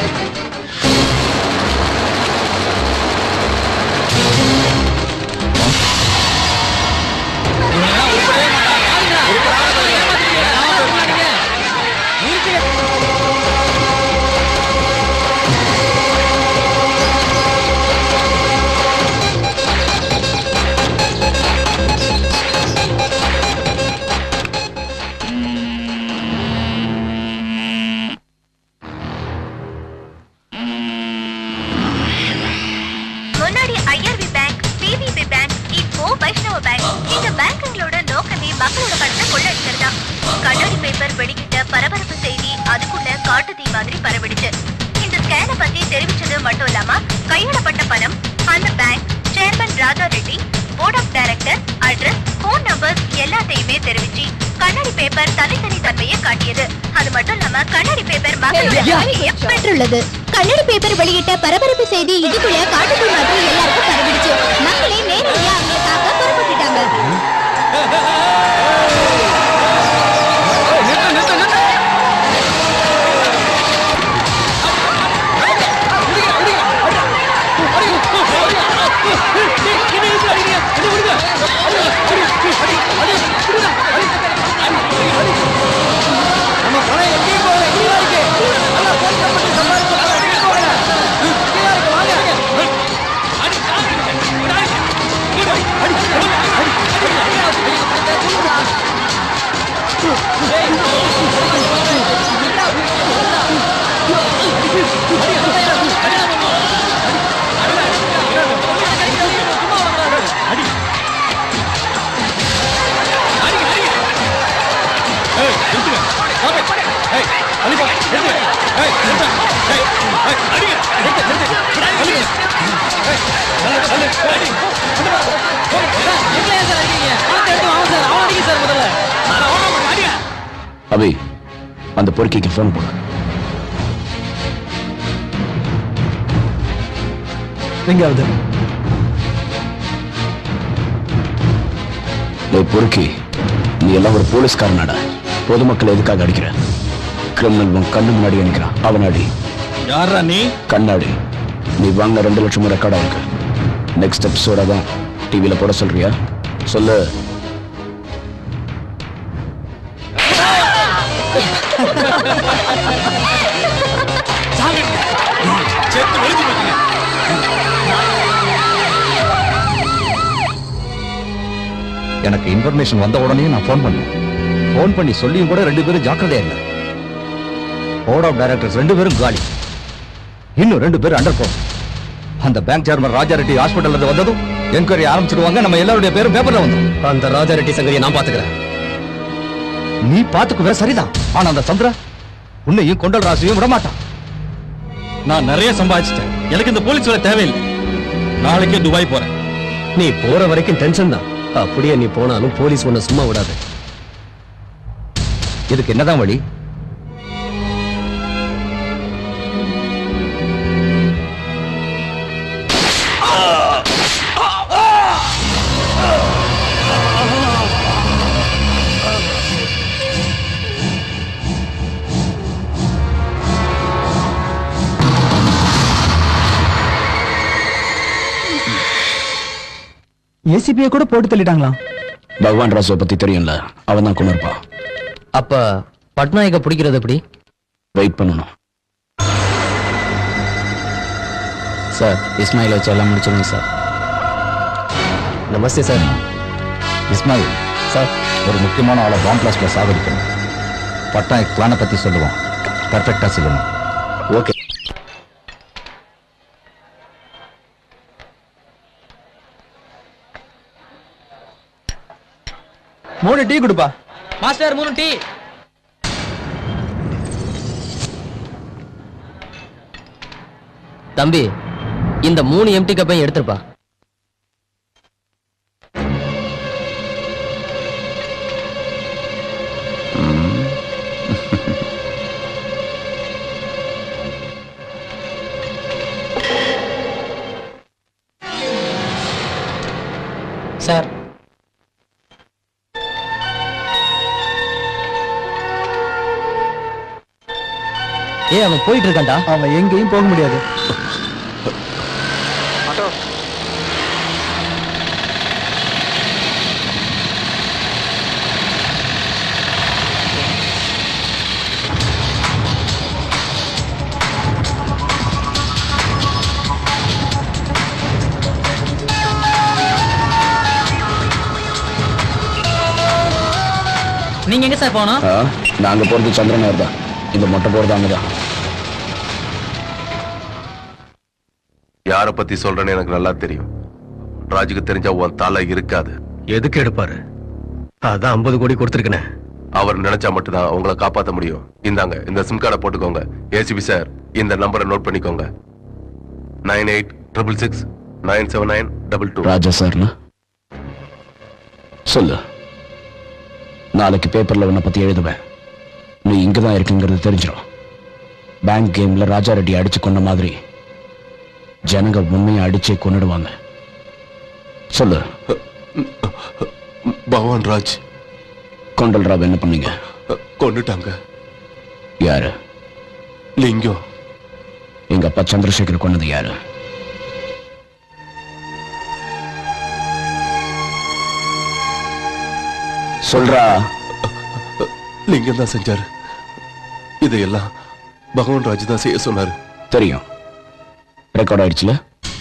முன்னாடி ஐஆர்பி பேங்க் பிவிபி பேங்க் இப்போ வைஷ்ணவ பேங்க் இந்த பேங்குங்களோட நோக்கமே மக்களோட பணத்தை கொள்ளடிக்கிறதா கண்ணாடி பேப்பர் வெடிக்கிட்ட பரபரப்பு செய்தி அதுக்குள்ள காட்டு தீ மாதிரி பரவிடுச்சு இந்த ஸ்கேனை பத்தி தெரிவிச்சது மட்டும் இல்லாம கையிடப்பட்ட பணம் அந்த bank chairman Raja Reddy board of director address phone numbers எல்லாத்தையுமே தெரிவிச்சு கண்ணாடி பேப்பர் தனித்தனி தன்மையை காட்டியது அது மட்டும் இல்லாம கண்ணாடி பேப்பர் மக்களோட அறிவையை பெற்றுள்ளது கண்ணாடி பேப்பர் வெளியிட்ட பரபரப்பு செய்தி இதுக்குள்ள காட்டுத்தீ மாதிரி எல்லாருக்கும் பரவிடுச்சு மக்களே நேரடியா அவங்களை தாக்க புறப்பட்டுட்டாங்க அடி அபி அந்த பொறுக்கிக்கு ஃபோன் போடு எங்காவது டேய் பொறுக்கி நீ எல்லாம் ஒரு போலீஸ்காரனாடா பொதுமக்களை எதுக்காக அடிக்கிற கிரிமினல் உன் கண்ணு முன்னாடி நிக்கிறான் அவன் அடி யாரா நீ கண்ணாடி நீ வாங்கின ரெண்டு லட்சம் ரெக்கார்டா இருக்கு நெக்ஸ்ட் எபிசோட தான் டிவியில போட சொல்றியா சொல்லு எனக்கு இன்ஃபர்மேஷன் வந்த உடனே நான் ஃபோன் பண்ணேன் ஃபோன் பண்ணி சொல்லியும் கூட ரெண்டு பேரும் ஜாக்கிரதையா இல்லை போர்ட் ஆஃப் டைரக்டர்ஸ் ரெண்டு பேரும் காலி இன்னும் ரெண்டு பேரும் அண்டர் போன் அந்த பேங்க் சேர்மன் ராஜா ரெட்டி ஹாஸ்பிட்டல்ல இருந்து வந்ததும் என்கொயரி ஆரம்பிச்சிடுவாங்க நம்ம எல்லாருடைய பேரும் பேப்பர்ல வந்தோம் அந்த ராஜா ரெட்டி சங்கதியை நான் பாத்துக்கிறேன் நீ பாத்துக்குவே சரிதான் ஆனா அந்த சந்திரா உன்னையும் கொண்டல் ராசியும் விட மாட்டான் நான் நிறைய சம்பாதிச்சிட்டேன் எனக்கு இந்த போலீஸ் வேலை தேவையில்லை நாளைக்கே துபாய் போறேன் நீ போற வரைக்கும் டென்ஷன் தான் அப்படியே நீ போனாலும் போலீஸ் உன்னை சும்மா விடாது இதுக்கு என்னதான் வழி ஏசிபியை கூட போட்டு தள்ளிட்டாங்களா பகவான் ராசுவை பத்தி தெரியும்ல அவன் தான் கொண்டு இருப்பான் அப்ப பட்நாயக்க பிடிக்கிறது எப்படி வெயிட் பண்ணணும் சார் இஸ்மாயில் வச்சு எல்லாம் முடிச்சிடுங்க sir namaste sir Ismail sir ஒரு முக்கியமான ஆளை பாம் பிளாஸ்ட்ல சாகடிக்கணும் பட்நாயக் பிளானை பத்தி சொல்லுவான் பர்ஃபெக்டா சொல்லணும் ஓகே மூணு டீ கொடுப்பா மாஸ்டர் மூணு டீ தம்பி இந்த மூணு எம்டி கப்பையும் எடுத்துருப்பா சார் ஏ அவன் போயிட்டு இருக்கான்டா அவன் எங்கேயும் போக முடியாது நீங்க எங்க சார் போகணும் ஆ, நாங்க போறது சந்திரனார் தான் இந்த மொட்டை போறது அங்கதான் யார பத்தி சொல்றேன்னு எனக்கு நல்லா தெரியும் ராஜுக்கு தெரிஞ்சா உன் தலை இருக்காது எதுக்கு எடுப்பாரு அதான் ஐம்பது கோடி கொடுத்துருக்கேன் அவர் நினைச்சா மட்டும்தான் உங்களை காப்பாத்த முடியும் இந்தாங்க இந்த சிம் கார்டை போட்டுக்கோங்க ஏசிபி சார் இந்த நம்பரை நோட் பண்ணிக்கோங்க nine eight triple six nine seven nine double two Raja சார்னா சொல்லு நாளைக்கு பேப்பர்ல உன்னை பத்தி எழுதுவேன் நீ இங்கதான் இருக்குங்கிறது தெரிஞ்சிடும் பேங்க் கேம்ல ராஜா ரெட்டி அடிச்சு கொண்ட மாதிரி ஜனங்க உண்மையை அடிச்சே கொன்னுடுவாங்க சொல்லு பகவான் ராஜ் கொண்டல் ராவ் என்ன பண்ணீங்க கொண்டுட்டாங்க யாரு லிங்கம் எங்க அப்பா சந்திரசேகர் கொன்னது யாரு சொல்றா லிங்கம் தான் செஞ்சாரு இதையெல்லாம் பகவான் ராஜ் தான் செய்ய சொன்னாரு தெரியும் ரெக்கார்ட் ஆயிடுச்சுல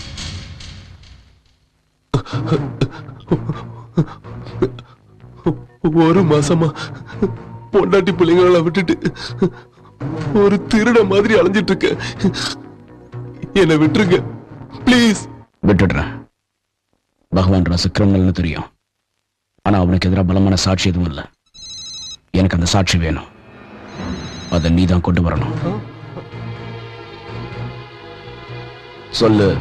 ஒரு மாசமா பொண்டாட்டி பிள்ளைங்களை விட்டுட்டு ஒரு திருட மாதிரி அலைஞ்சிட்டு இருக்க என்னை விட்டுருங்க ப்ளீஸ் விட்டுடுறேன் பகவான் ராசு கிரிமினல்னு தெரியும் ஆனா அவனுக்கு எதிராக பலமான சாட்சி எதுவும் இல்லை எனக்கு அந்த சாட்சி வேணும் அதை நீ தான் கொண்டு வரணும் சொல்லு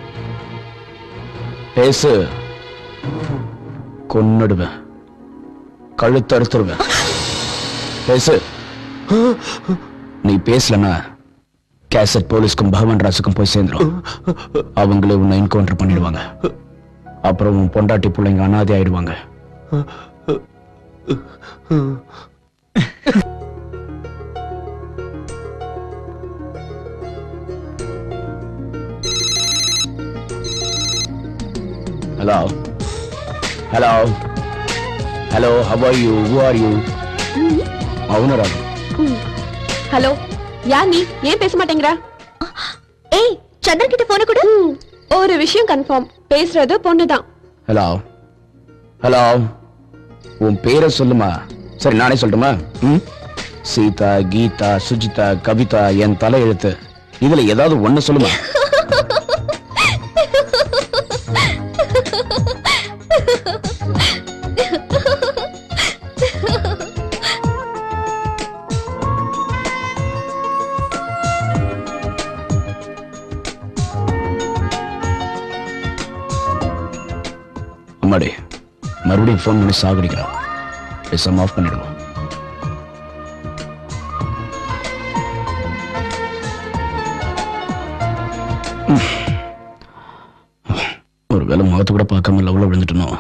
பேசு கொன்னுடுவேன் கழுத்தறுத்துருவேன் பேசு நீ பேசலனா கேசட் போலீஸ்க்கும் பகவான் ராஜுக்கும் போய் சேர்ந்துரும் அவங்களே உன்னை என்கவுண்டர் பண்ணிடுவாங்க அப்புறம் உன் பொண்டாட்டி பிள்ளைங்க அனாதை ஆயிடுவாங்க hello hello hello how are you who are you Mounaragam hello யார் நீ ஏன் பேச மாட்டேங்கிற ஏய் சந்திரன் கிட்ட போன கூட ஒரு விஷயம் கன்ஃபார்ம் பேசுறது பொண்ணுதான் ஹலோ ஹலோ உன் பேரை சொல்லுமா சரி நானே சொல்லட்டுமா ம் சீதா கீதா சுஜிதா கவிதா என் தலை எழுத்து இதுல ஏதாவது ஒண்ணு சொல்லுமா அம்மாடி மறுபடியும் ஃபோன் பண்ணி சாகடிக்கிறான் பேசாம ஆஃப் பண்ணிடுவோம் ஒரு வேலை முகத்தை கூட பார்க்காம லவ்ல விழுந்துட்டனோ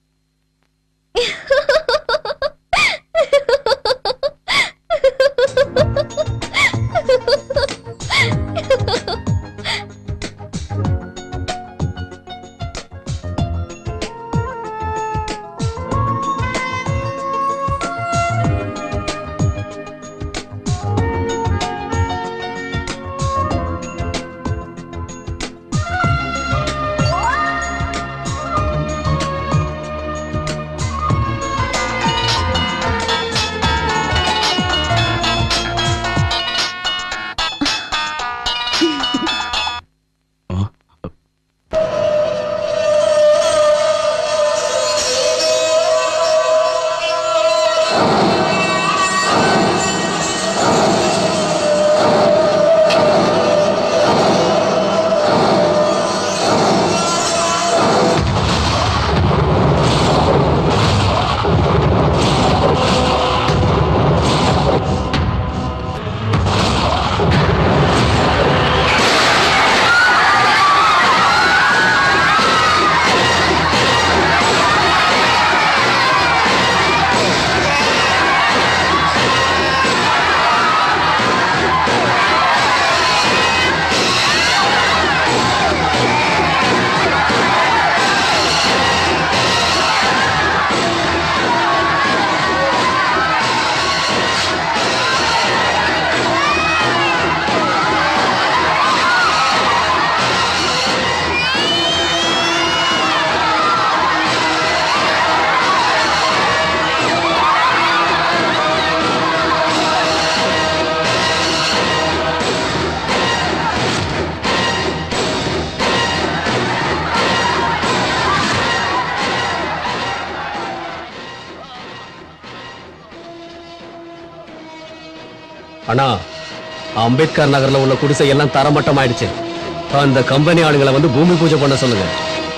அண்ணா அம்பேத்கர் நகர்ல உள்ள குடிசை எல்லாம் தரமட்டம் ஆயிடுச்சு அந்த கம்பெனி ஆளுங்களை வந்து பூமி பூஜை பண்ண சொல்லுங்க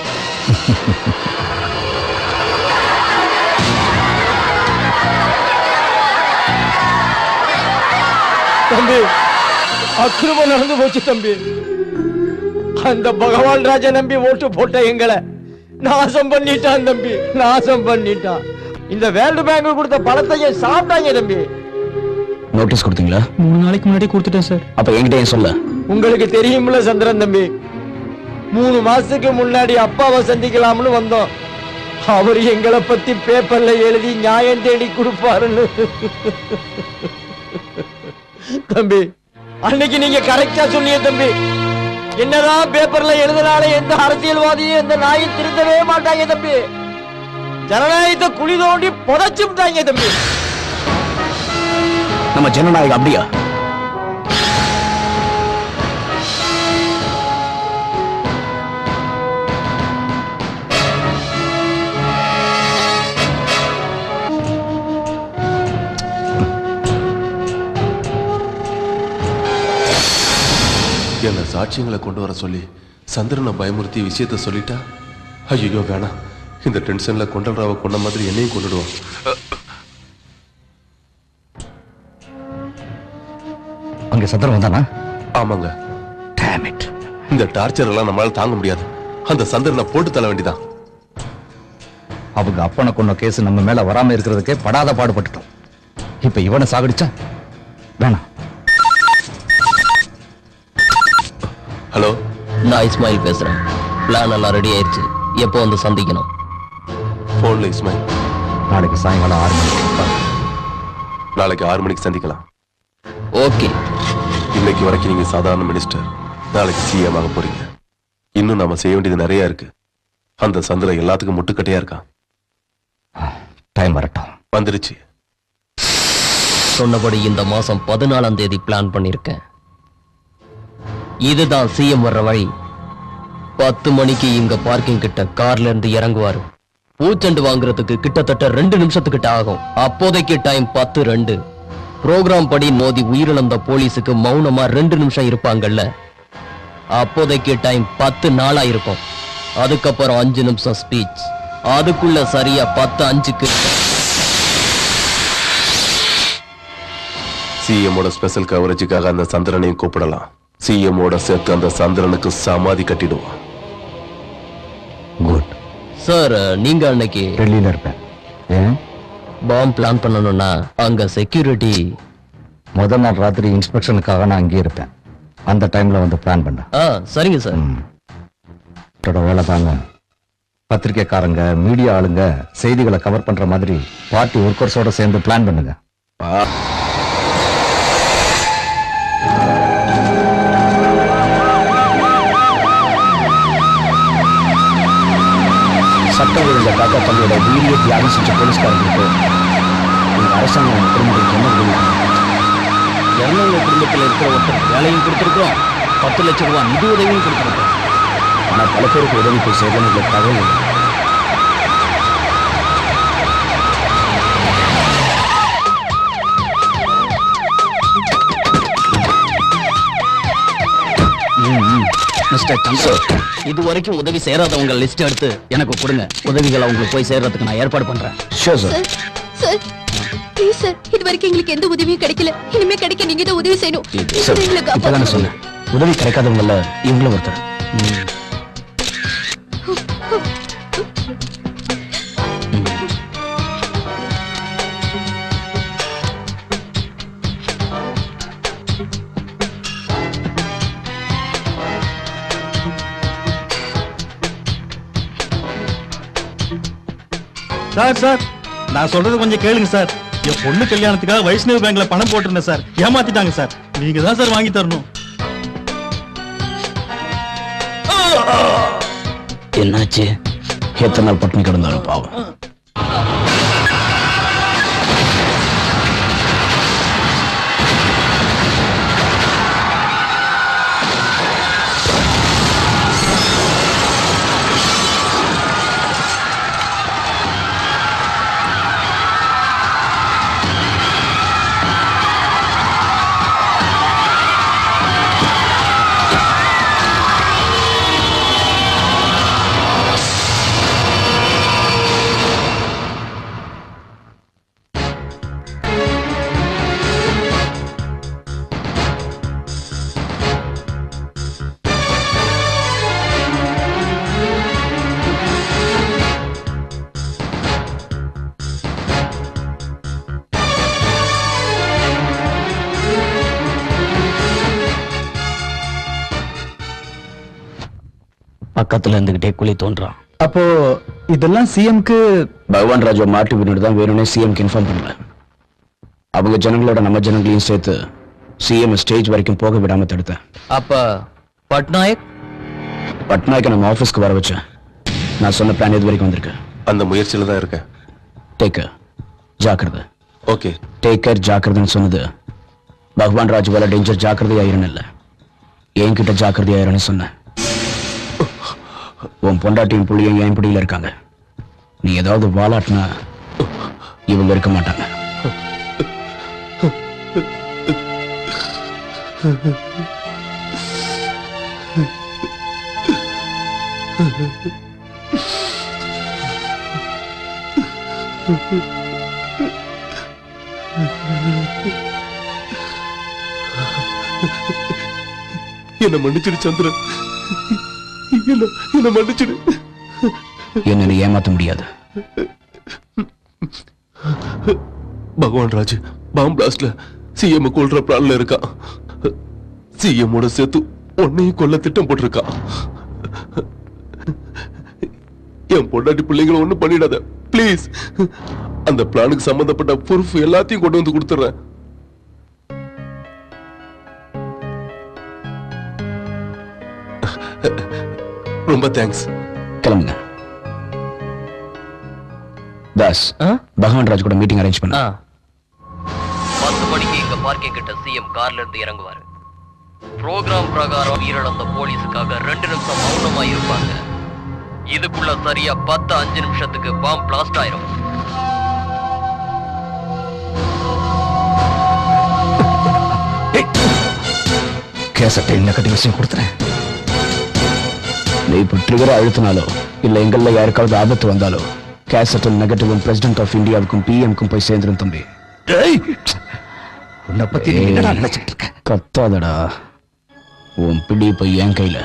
தம்பி அக்கிரமம் நடந்து போச்சு தம்பி அந்த பகவான் ராஜா நம்பி ஓட்டு போட்ட எங்களை நாசம் பண்ணிட்டான் தம்பி நாசம் பண்ணிட்டான் இந்த வேர்ல்டு பேங்க் கொடுத்த பணத்தையும் சாப்பிட்டாங்க தம்பி நோட்டீஸ் கொடுத்தீங்களா மூணு நாளைக்கு முன்னாடி கொடுத்துட்டேன் சார் அப்ப என்கிட்ட ஏன் சொல்ல உங்களுக்கு தெரியும்ல சந்திரன் தம்பி மூணு மாசத்துக்கு முன்னாடி அப்பாவை சந்திக்கலாம்னு வந்தோம் அவர் எங்களை பத்தி பேப்பர்ல எழுதி நியாயம் தேடி கொடுப்பாருன்னு தம்பி அன்னைக்கு நீங்க கரெக்டா சொன்னீங்க தம்பி என்னதான் பேப்பர்ல எழுதினாலே எந்த அரசியல்வாதியும் எந்த நாயும் திருந்தவே மாட்டாங்க தம்பி ஜனநாயகத்தை குழி தோண்டி புதைச்சுட்டாங்க தம்பி நம்ம ஜனநாயகம் அப்படியா சில சாட்சியங்களை கொண்டு வர சொல்லி சந்திரனை பயமுறுத்தி விஷயத்த சொல்லிட்டா ஐயோ வேணாம் இந்த டென்ஷன்ல கொண்டல்ராவை கொண்ட மாதிரி என்னையும் கொண்டுடுவான் அங்க சந்திரன் வந்தானா ஆமாங்க இந்த டார்ச்சர் எல்லாம் நம்மளால தாங்க முடியாது அந்த சந்திரனை போட்டு தள்ள வேண்டியதான் அவங்க அப்பனை கொண்ட கேஸ் நம்ம மேல வராம இருக்கிறதுக்கே படாத பாடுபட்டுட்டோம் இப்ப இவனை சாகடிச்சா வேணாம் ஹலோ நான் இஸ்மாயில் பேசுறேன் பிளான் எல்லாம் ரெடி ஆயிருச்சு எப்போ வந்து சந்திக்கணும் போன்ல இஸ்மாயில் நாளைக்கு சாயங்காலம் ஆறு மணிக்கு நாளைக்கு ஆறு மணிக்கு சந்திக்கலாம் ஓகே இன்னைக்கு வரைக்கும் நீங்க சாதாரண மினிஸ்டர் நாளைக்கு சிஎம் ஆக போறீங்க இன்னும் நாம செய்ய வேண்டியது நிறைய இருக்கு அந்த சந்திரன் எல்லாத்துக்கும் முட்டுக்கட்டையா இருக்கான் டைம் வரட்டும் வந்துருச்சு சொன்னபடி இந்த மாசம் பதினாலாம் தேதி பிளான் பண்ணிருக்கேன் இதுதான் சிஎம் வர்ற வழி பத்து மணிக்கு இங்க பார்க்கிங் கிட்ட கார்ல இருந்து இறங்குவாரு பூச்செண்டு வாங்குறதுக்கு கிட்டத்தட்ட ரெண்டு நிமிஷத்துக்கிட்ட ஆகும் அப்போதைக்கு டைம் பத்து ரெண்டு ப்ரோக்ராம் படி மோதி உயிரிழந்த போலீஸுக்கு மௌனமா ரெண்டு நிமிஷம் இருப்பாங்கல்ல அப்போதைக்கு டைம் பத்து நாளா இருக்கும் அதுக்கப்புறம் அஞ்சு நிமிஷம் ஸ்பீச் அதுக்குள்ள சரியா பத்து அஞ்சுக்கு சிஎம்மோட ஸ்பெஷல் கவரேஜுக்காக அந்த சந்திரனையும் கூப்பிடலாம் சிஎம்மோட சேர்த்து அந்த சந்திரனுக்கு சமாதி கட்டிடுவோம் குட் சார் நீங்க அன்னைக்கு டெல்லியில இருப்பேன் ஏன் பாம் பிளான் பண்ணணும்னா அங்க செக்யூரிட்டி முதல் நாள் ராத்திரி இன்ஸ்பெக்ஷனுக்காக நான் அங்கேயே இருப்பேன் அந்த டைம்ல வந்து பிளான் பண்ண ஆ சரிங்க சார் இதோட வேலை தாங்க பத்திரிக்கைக்காரங்க மீடியா ஆளுங்க செய்திகளை கவர் பண்ற மாதிரி பார்ட்டி ஒர்க்கர்ஸோட சேர்ந்து பிளான் பண்ணுங்க சட்டம் ஒழுங்கை காக்க தங்களோட உயிரிய தியாகம் செஞ்ச போலீஸ்காரங்களுக்கு இந்த அரசாங்கம் அவங்க குடும்பங்களுக்கு என்ன உதவி இறந்தவங்க குடும்பத்தில் இருக்கிற ஒருத்தர் வேலையும் கொடுத்துருக்கோம் பத்து லட்சம் ரூபாய் நிதி உதவியும் கொடுத்துருக்கோம் ஆனால் பல பேருக்கு உதவி போய் சேரணும் எங்களுக்கு தகவல் இல்லை மிஸ்டர் சந்தோஷ் இது வரைக்கும் உதவி சேராதவங்க லிஸ்ட் எடுத்து எனக்கு கொடுங்க உதவிகள் அவங்களுக்கு போய் சேர்றதுக்கு நான் ஏற்பாடு பண்றேன் sure sir sir please sir இது வரைக்கும் எங்களுக்கு எந்த உதவியும் கிடைக்கல இனிமே கிடைக்க நீங்க தான் உதவி செய்யணும் சார் எங்களை இப்பதானே காப்பாத்தணும். சொன்னேன் உதவி கிடைக்காதவங்கள இவங்களும் ஒருத்தர் சார் சார் நான் சொல்றது கொஞ்சம் கேளுங்க சார் என் பொண்ணு கல்யாணத்துக்காக வைஷ்ணவ பேங்க்ல பணம் போட்டிருந்தேன் சார் ஏமாத்திட்டாங்க சார் நீங்க தான் சார் வாங்கி தரணும் என்னாச்சு எத்தனை நாள் பட்டினி கிடந்தாலும் பாவம் பக்கத்துல இருந்துகிட்டே குழி தோன்றான் அப்போ இதெல்லாம் சிஎம்க்கு பகவான் ராஜா மாட்டு வீடு தான் வேணும்னே சிஎம்க்கு இன்ஃபார்ம் பண்ணல அவங்க ஜனங்களோட நம்ம ஜனங்களையும் சேர்த்து சிஎம் ஸ்டேஜ் வரைக்கும் போக விடாம தடுத்தேன் அப்ப பட்நாயக் பட்நாயக்க நம்ம ஆபீஸ்க்கு வர வச்சேன் நான் சொன்ன பிளான் இது வரைக்கும் வந்திருக்கு அந்த முயற்சியில தான் இருக்கேன் டேக் ஜாக்கிரதை ஓகே டேக் கேர் ஜாக்கிரதைன்னு சொன்னது பகவான் ராஜ் வேலை டேஞ்சர் ஜாக்கிரதையாயிருன்னு இல்ல என்கிட்ட ஜாக்கிரதையாயிருன்னு சொன்னேன் உன் பொண்டாட்டியும் புள்ளியும் என் பிடியில இருக்காங்க நீ ஏதாவது வாலாட்டினா இவங்க இருக்க மாட்டாங்க என்ன மன்னிச்சிடு சந்திரன் என்ன என்ன மன்னிச்சிடு என்ன நீ ஏமாத்த முடியாது பகவான் ராஜ் பாம் பிளாஸ்ட்ல சிஎம் கொல்ற பிளான்ல இருக்கான் சிஎம் ஓட சேர்த்து உன்னையும் கொல்ல திட்டம் போட்டிருக்கான் என் பொண்டாட்டி பிள்ளைங்களை ஒண்ணும் பண்ணிடாத ப்ளீஸ் அந்த பிளானுக்கு சம்பந்தப்பட்ட ப்ரூஃப் எல்லாத்தையும் கொண்டு வந்து கொடுத்துறேன் ரொம்ப தேங்க்ஸ் கிளம்புங்க தாஸ் பகவான் ராஜ் கூட மீட்டிங் அரேஞ்ச் பண்ண பத்து மணிக்கு இங்க பார்க்கிங் கிட்ட சிஎம் கார்ல இருந்து இறங்குவாரு ப்ரோக்ராம் பிரகாரம் உயிரிழந்த போலீஸுக்காக ரெண்டு நிமிஷம் மௌனமா இருப்பாங்க இதுக்குள்ள சரியா பத்து அஞ்சு நிமிஷத்துக்கு பாம் பிளாஸ்ட் ஆயிரும் கேசட்டை என்ன கட்டி விஷயம் கொடுத்துறேன் நீ இப்போ ட்ரிகரை அழுத்தினாலோ இல்ல எங்கள்ல யாருக்காவது ஆபத்து வந்தாலோ கேசட்டல் நெகட்டிவும் பிரசிடென்ட் ஆஃப் இந்தியாவுக்கும் பிஎம்க்கும் போய் சேர்ந்துரும் தம்பி உன்னை பத்தி நீ என்னடா நினைச்சிட்டு இருக்க கத்தாதடா உன் பிடி இப்ப என் கையில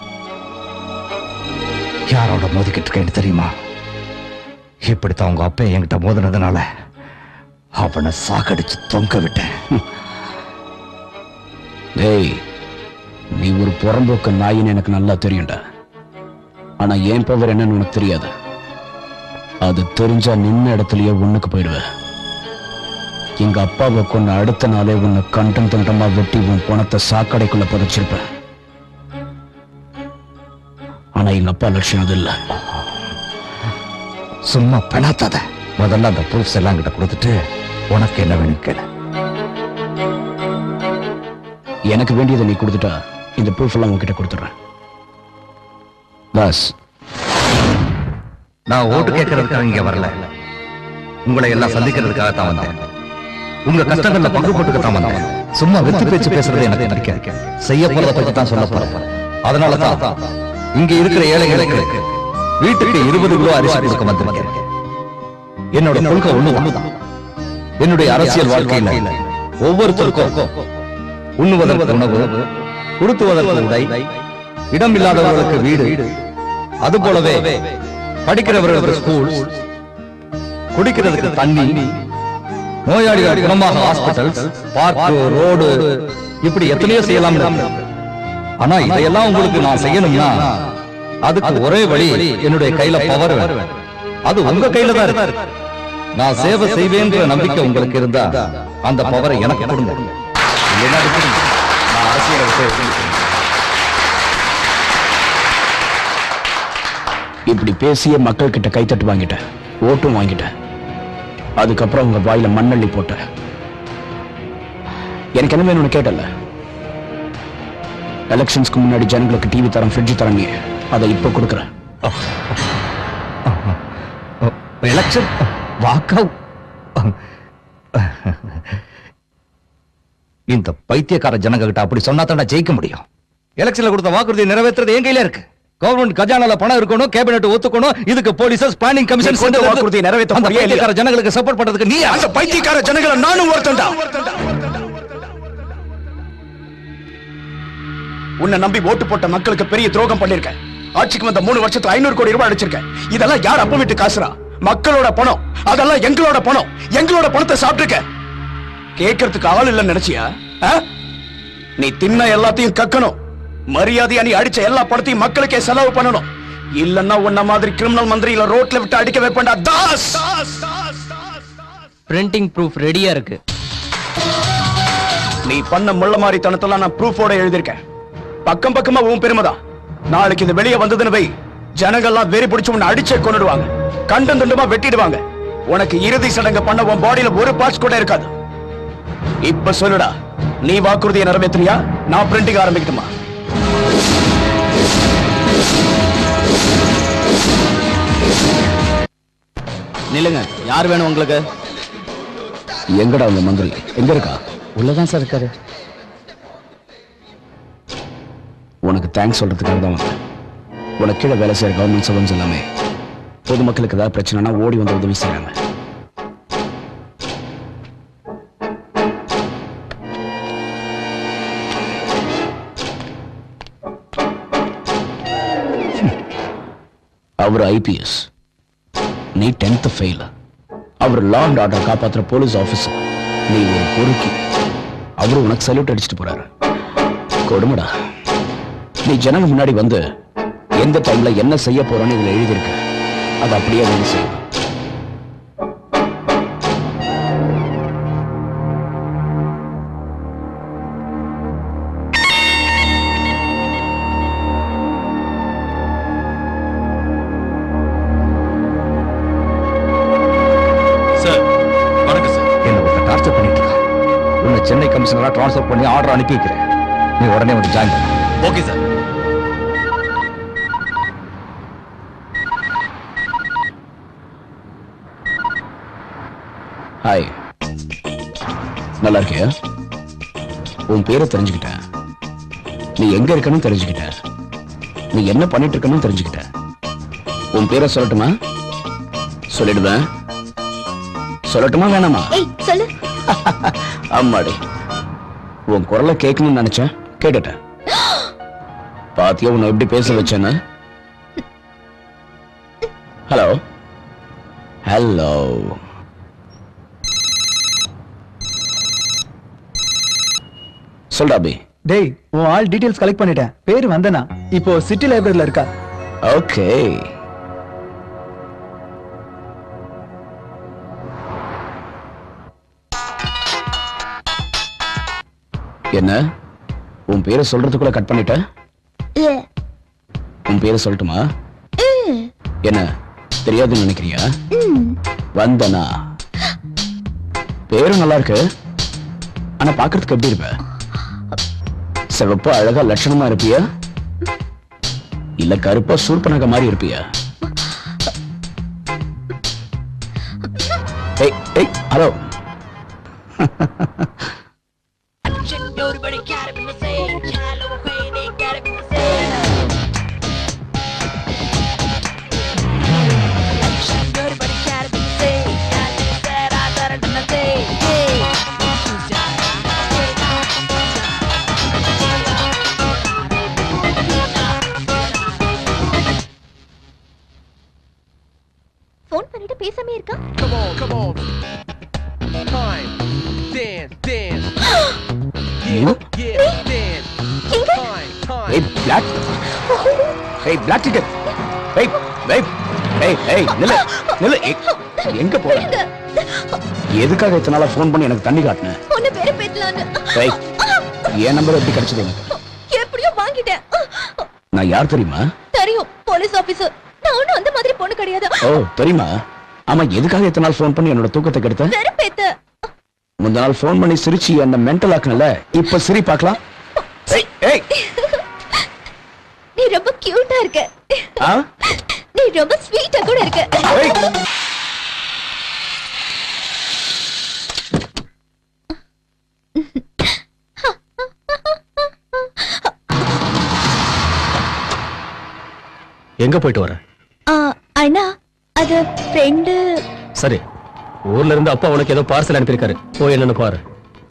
யாரோட மோதிக்கிட்டு இருக்கேன்னு தெரியுமா இப்படித்தான் உங்க அப்பா என்கிட்ட மோதினதுனால அவனை சாகடிச்சு தொங்க விட்டேன் டேய் நீ ஒரு புறம்போக்க நாயின்னு எனக்கு நல்லா தெரியும்டா ஆனா என் பவர் என்னன்னு உனக்கு தெரியாது அது தெரிஞ்சா நின்ன இடத்துலயே ஒண்ணுக்கு போயிடுவ எங்க அப்பாவை கொன்ன அடுத்த நாளே உன்னை கண்டம் தண்டமா வெட்டி உன் பணத்தை சாக்கடைக்குள்ள புதைச்சிருப்பேன் ஆனா எங்க அப்பா லட்சியம் அது இல்ல சும்மா பெணாத்தாத முதல்ல அந்த ப்ரூஃப்ஸ் எல்லாம் கிட்ட கொடுத்துட்டு உனக்கு என்ன வேணும் கேளு எனக்கு வேண்டியதை நீ கொடுத்துட்டா இந்த ப்ரூஃப் எல்லாம் உன்கிட்ட கொடுத்துட்றேன் தாஸ் நான் ஓட்டு கேட்கறதுக்காக இங்க வரல உங்களை எல்லாம் சந்திக்கிறதுக்காக தான் வந்தேன் உங்க கஷ்டங்கள்ல பங்கு போட்டுக்க தான் வந்தேன் சும்மா வெத்தி பேச்சு பேசுறது எனக்கு பிடிக்காது செய்ய போறத பத்தி தான் சொல்ல போறேன் அதனால தான் இங்க இருக்கிற ஏழைகளுக்கு வீட்டுக்கு இருபது கிலோ அரிசி கொடுக்க வந்திருக்கேன் என்னோட கொள்கை ஒண்ணுதான் என்னுடைய அரசியல் வாழ்க்கையில ஒவ்வொருத்தருக்கும் உண்ணுவதற்கு உணவு உடுத்துவதற்கு உடை இடம் இல்லாதவர்களுக்கு வீடு அது போலவே படிக்கிறவர்களுக்கு ஸ்கூல் குடிக்கிறதுக்கு தண்ணி நோயாளிகள் குணமாக ஹாஸ்பிட்டல் பார்க் ரோடு இப்படி எத்தனையோ செய்யலாம் ஆனா இதையெல்லாம் உங்களுக்கு நான் செய்யணும்னா அதுக்கு ஒரே வழி என்னுடைய கையில பவர் அது உங்க கையில தான் இருக்கு நான் சேவை செய்வேன்ற நம்பிக்கை உங்களுக்கு இருந்தா அந்த பவரை எனக்கு கொடுங்க இல்லைன்னா விட்டுடுங்க. நான் அரசியலை விட்டு விலகிக்கிறேன். இப்படி பேசிய மக்கள் கிட்ட கைத்தட்டு வாங்கிட்டேன் ஓட்டும் வாங்கிட்டேன் அதுக்கப்புறம் உங்க வாயில மண்ணள்ளி போட்டேன் எனக்கு என்ன வேணும்னு கேட்டல எலெக்ஷன்ஸ்க்கு முன்னாடி ஜனங்களுக்கு டிவி தரம் ஃப்ரிட்ஜ் தரம் நீ அதை இப்போ கொடுக்குறேன் எலெக்ஷன் வாக்கா இந்த பைத்தியக்கார ஜனங்க கிட்ட அப்படி சொன்னா தான் ஜெயிக்க முடியும் எலெக்ஷன்ல கொடுத்த வாக்குறுதி நிறைவேற்றுறது என் கையில இருக்கு கவர்மெண்ட் கஜானால பணம் இருக்கணும் கேபினெட் ஒத்துக்கணும் இதுக்கு போலீசஸ் பிளானிங் கமிஷன் நீ கொடுத்த வாக்குறுதியை நிறைவேற்ற அந்த போறியா இல்லையா? பைத்தியக்கார ஜனங்களுக்கு சப்போர்ட் பண்றதுக்கு நீ அந்த பைத்தியக்கார ஜனங்களை நானும் ஒருத்தன்டா உன்னை நம்பி ஓட்டு போட்ட மக்களுக்கு பெரிய துரோகம் பண்ணிருக்கேன் ஆட்சிக்கு வந்த மூணு வருஷத்துல ஐநூறு கோடி ரூபாய் அடிச்சிருக்கேன் இதெல்லாம் யார் அப்ப விட்டு காசுரா மக்களோட பணம் அதெல்லாம் எங்களோட பணம் எங்களோட பணத்தை சாப்பிட்டுருக்க கேட்கறதுக்கு ஆள் இல்லைன்னு நினைச்சியா ஆ? நீ தின்ன எல்லாத்தையும் கக்கணும் மரியாதையா நீ அடிச்ச எல்லா பணத்தையும் மக்களுக்கே செலவு பண்ணணும் இல்லன்னா உன்ன மாதிரி கிரிமினல் மந்திரியில ரோட்ல விட்டு அடிக்க வைப்பேன்டா தாஸ் பிரிண்டிங் ப்ரூஃப் ரெடியா இருக்கு நீ பண்ண முள்ள மாதிரி தனத்தெல்லாம் நான் ப்ரூஃபோட எழுதியிருக்கேன் பக்கம் பக்கமா உன் பெருமைதான் நாளைக்கு இது வெளியே வந்ததுன்னு வை ஜனங்கள்லாம் வெறி பிடிச்சு உன்னை அடிச்சே கொண்டுடுவாங்க கண்டம் துண்டமா வெட்டிடுவாங்க உனக்கு இறுதி சடங்கு பண்ண உன் பாடியில ஒரு பார்ட்ஸ் கூட இருக்காது இப்ப சொல்லுடா நீ வாக்குறுதியை நிறைவேற்றினியா நான் பிரிண்டிங் ஆரம்பிக்கட்டுமா நில்லுங்க யார் வேணும் உங்களுக்கு எங்கடா உங்க மந்திரி எங்க இருக்கா உள்ளதான் சார் இருக்காரு உனக்கு தேங்க்ஸ் சொல்றதுக்காக தான் வந்தேன் உனக்கு கீழே வேலை செய்யற கவர்மெண்ட் சர்வன்ஸ் எல்லாமே பொதுமக்களுக்கு ஏதாவது பிரச்சனைனா ஓடி வந்து உதவி செய்றாங்க அவர் ஐபிஎஸ் நீ டென்த் ஃபெயில் அவர் லா அண்ட் ஆர்டர் காப்பாத்துற போலீஸ் ஆபீசர் நீ ஒரு பொறுக்கி அவரு உனக்கு சல்யூட் அடிச்சிட்டு போறாரு கொடுமடா நீ ஜனங்க முன்னாடி வந்து எந்த டைம்ல என்ன செய்ய போறோன்னு இதுல எழுதியிருக்க அது அப்படியே வந்து செய்யும் சார் வணக்கம் சார் என்ன ஒருத்தன் டார்ச்சர் பண்ணிட்டு இருக்கான் உன்னை சென்னை கமிஷனரா ட்ரான்ஸ்ஃபர் பண்ணி ஆர்டர் அனுப்பி வைக்கிறேன் நீ உடனே வந்து ஜாயின் பண்ணு ஓகே சார் ஹாய் நல்லா இருக்கியா உன் பேரை தெரிஞ்சுக்கிட்டேன் நீ எங்க இருக்கணும் தெரிஞ்சுக்கிட்டேன் நீ என்ன பண்ணிட்டு இருக்கணும் தெரிஞ்சுக்கிட்டேன் உன் பேரை சொல்லட்டுமா சொல்லிடுவேன் சொல்லட்டுமா வேணாமா ஏய் சொல்லு அம்மாடி உன் குரலை கேட்கணும்னு நினைச்சேன் கேட்டுட்டேன் பாத்தியா உன்னை எப்படி பேச வச்சேன்னு ஹலோ ஹலோ சொல்டா பி டேய் உன் ஆள் டீடைல்ஸ் கலெக்ட் பண்ணிட்டேன் பேர் வந்தனா இப்போ சிட்டி லைப்ரரியில இருக்கா ஓகே என்ன உன் பேரை சொல்றதுக்குள்ள கட் பண்ணிட்ட உன் பேரை சொல்லட்டுமா என்ன தெரியாதுன்னு நினைக்கிறியா வந்தனா பேரும் நல்லா இருக்கு ஆனா பாக்குறதுக்கு எப்படி இருப்ப சிவப்பா அழகா லட்சணமா இருப்பியா இல்ல கருப்பா சூர்பனக மாதிரி இருப்பியா ஏய் ஏய் ஹலோ ஃபோன் பண்ணிட்டு பேசாமே இருக்கா Come on, come on. Time. Dance, dance. You? Yeah, dance. Time, time. ஏய் பிளாக் ஏய் பிளாக் டிக்கெட் ஏய் ஏய் ஏய் ஏய் நில்ல நில்ல ஏய், எங்க போற எதுக்காக இத்தனை நாளா ஃபோன் பண்ணி எனக்கு தண்ணி காட்டின உன்னை பேரு பேசலான்னு ஏய் என் நம்பர் எப்படி கிடைச்சது எனக்கு எப்படியோ வாங்கிட்டேன் நான் யார் தெரியுமா தெரியும் போலீஸ் ஆபீசர் நான் ஒண்ணும் அந்த மாதிரி பொண்ணு கிடையாது ஓ தெரியுமா ஆமா எதுக்காக இத்தனை நாள் ஃபோன் பண்ணி என்னோட தூக்கத்தை கெடுத்த வெறுப்பேத்த முந்த நாள் ஃபோன் பண்ணி சிரிச்சு என்ன மென்டல் ஆக்கனல இப்ப சிரி பார்க்கலாம் ஏய் ஏய் நீ ரொம்ப கியூட்டா இருக்க ஆ நீ ரொம்ப ஸ்வீட்டா கூட இருக்க ஏய் எங்க போயிட்டு வர ஆ, அண்ணா அது ஃப்ரெண்டு சரி ஊர்ல இருந்து அப்பா உனக்கு ஏதோ பார்சல் அனுப்பியிருக்காரு போய் என்னன்னு பாரு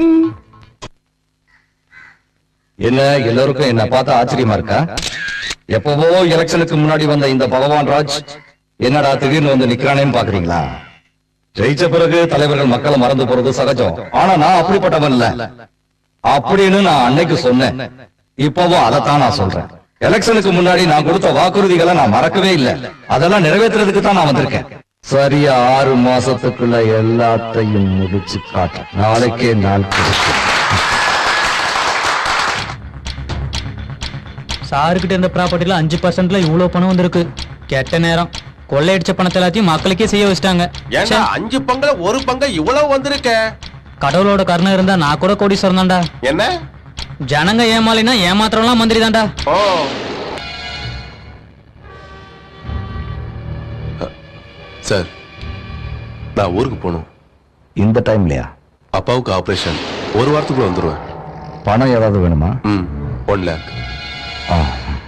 என்ன எல்லோருக்கும் என்ன பார்த்தா ஆச்சரியமா இருக்கா எப்பவோ எலெக்ஷனுக்கு முன்னாடி வந்த இந்த பகவான் ராஜ் என்னடா திடீர்னு வந்து நிக்கிறானேன்னு பாக்குறீங்களா ஜெயிச்ச பிறகு தலைவர்கள் மக்களை மறந்து போறது சகஜம் ஆனா நான் அப்படிப்பட்டவன் இல்ல அப்படின்னு நான் அன்னைக்கு சொன்னேன் இப்பவும் அதைத்தான் நான் சொல்றேன் எலெக்ஷனுக்கு முன்னாடி நான் கொடுத்த வாக்குறுதிகளை நான் மறக்கவே இல்லை அதெல்லாம் நிறைவேற்றுறதுக்கு தான் நான் வந்திருக்கேன் சரியா ஆறு மாசத்துக்குள்ள எல்லாத்தையும் முடிச்சு காட்ட நாளைக்கே நாள் கொடுத்து சாருக்கிட்ட இருந்த ப்ராப்பர்ட்டில அஞ்சு பர்சன்ட்ல இவ்வளவு பணம் வந்திருக்கு கெட்ட நேரம் கொள்ளையடிச்ச பணத்தை எல்லாத்தையும் மக்களுக்கே செய்ய வச்சிட்டாங்க ஏன்டா அஞ்சு பங்குல ஒரு பங்கு இவ்வளவு வந்திருக்க கடவுளோட கருணை இருந்தா நான் கூட கோடீஸ்வரன் தான்டா என்ன ஜனங்க ஏமாலினா ஏமாத்திரம்லாம் மந்திரி தான்டா ஓ சார் நான் ஊருக்கு போகணும் இந்த டைம்லயா அப்பாவுக்கு ஆபரேஷன் ஒரு வாரத்துக்குள்ள வந்துருவேன் பணம் ஏதாவது வேணுமா ம் ஒன் லேக் ஆ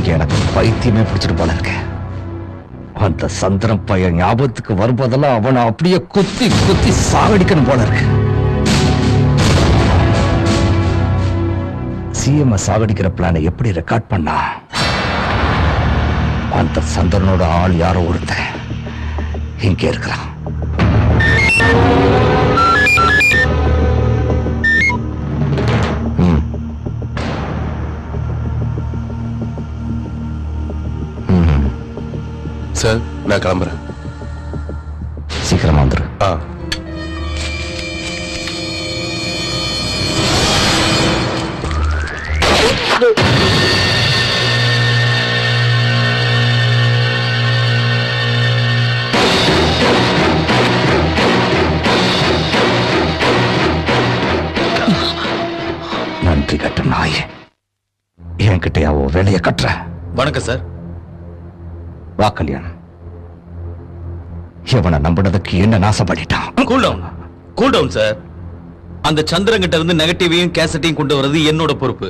எனக்கு பைத்தியமே பிடிச்சிட்டு போல இருக்கு அந்த சந்திரன் பையன் ஞாபகத்துக்கு வரும்போதெல்லாம் அவனை அப்படியே குத்தி குத்தி சாகடிக்கணும் போல இருக்கு சிஎம் சாகடிக்கிற பிளானை எப்படி ரெக்கார்ட் பண்ணா அந்த சந்திரனோட ஆள் யாரோ ஒருத்தன் இங்கே இருக்கிறான் ம். ம். சார் நான் கிளம்புறேன் சீக்கிரமா வந்துரு ஆ நன்றி கட்ட நாயே என்கிட்ட அவ வேலையை கட்டுற வணக்கம் சார் வா கல்யாண் இவனை நம்பினதுக்கு என்ன நாசம் பண்ணிட்டான் cool down cool down sir அந்த சந்திரன் கிட்ட இருந்து நெகட்டிவையும் கேசட்டையும் கொண்டு வர்றது என்னோட பொறுப்பு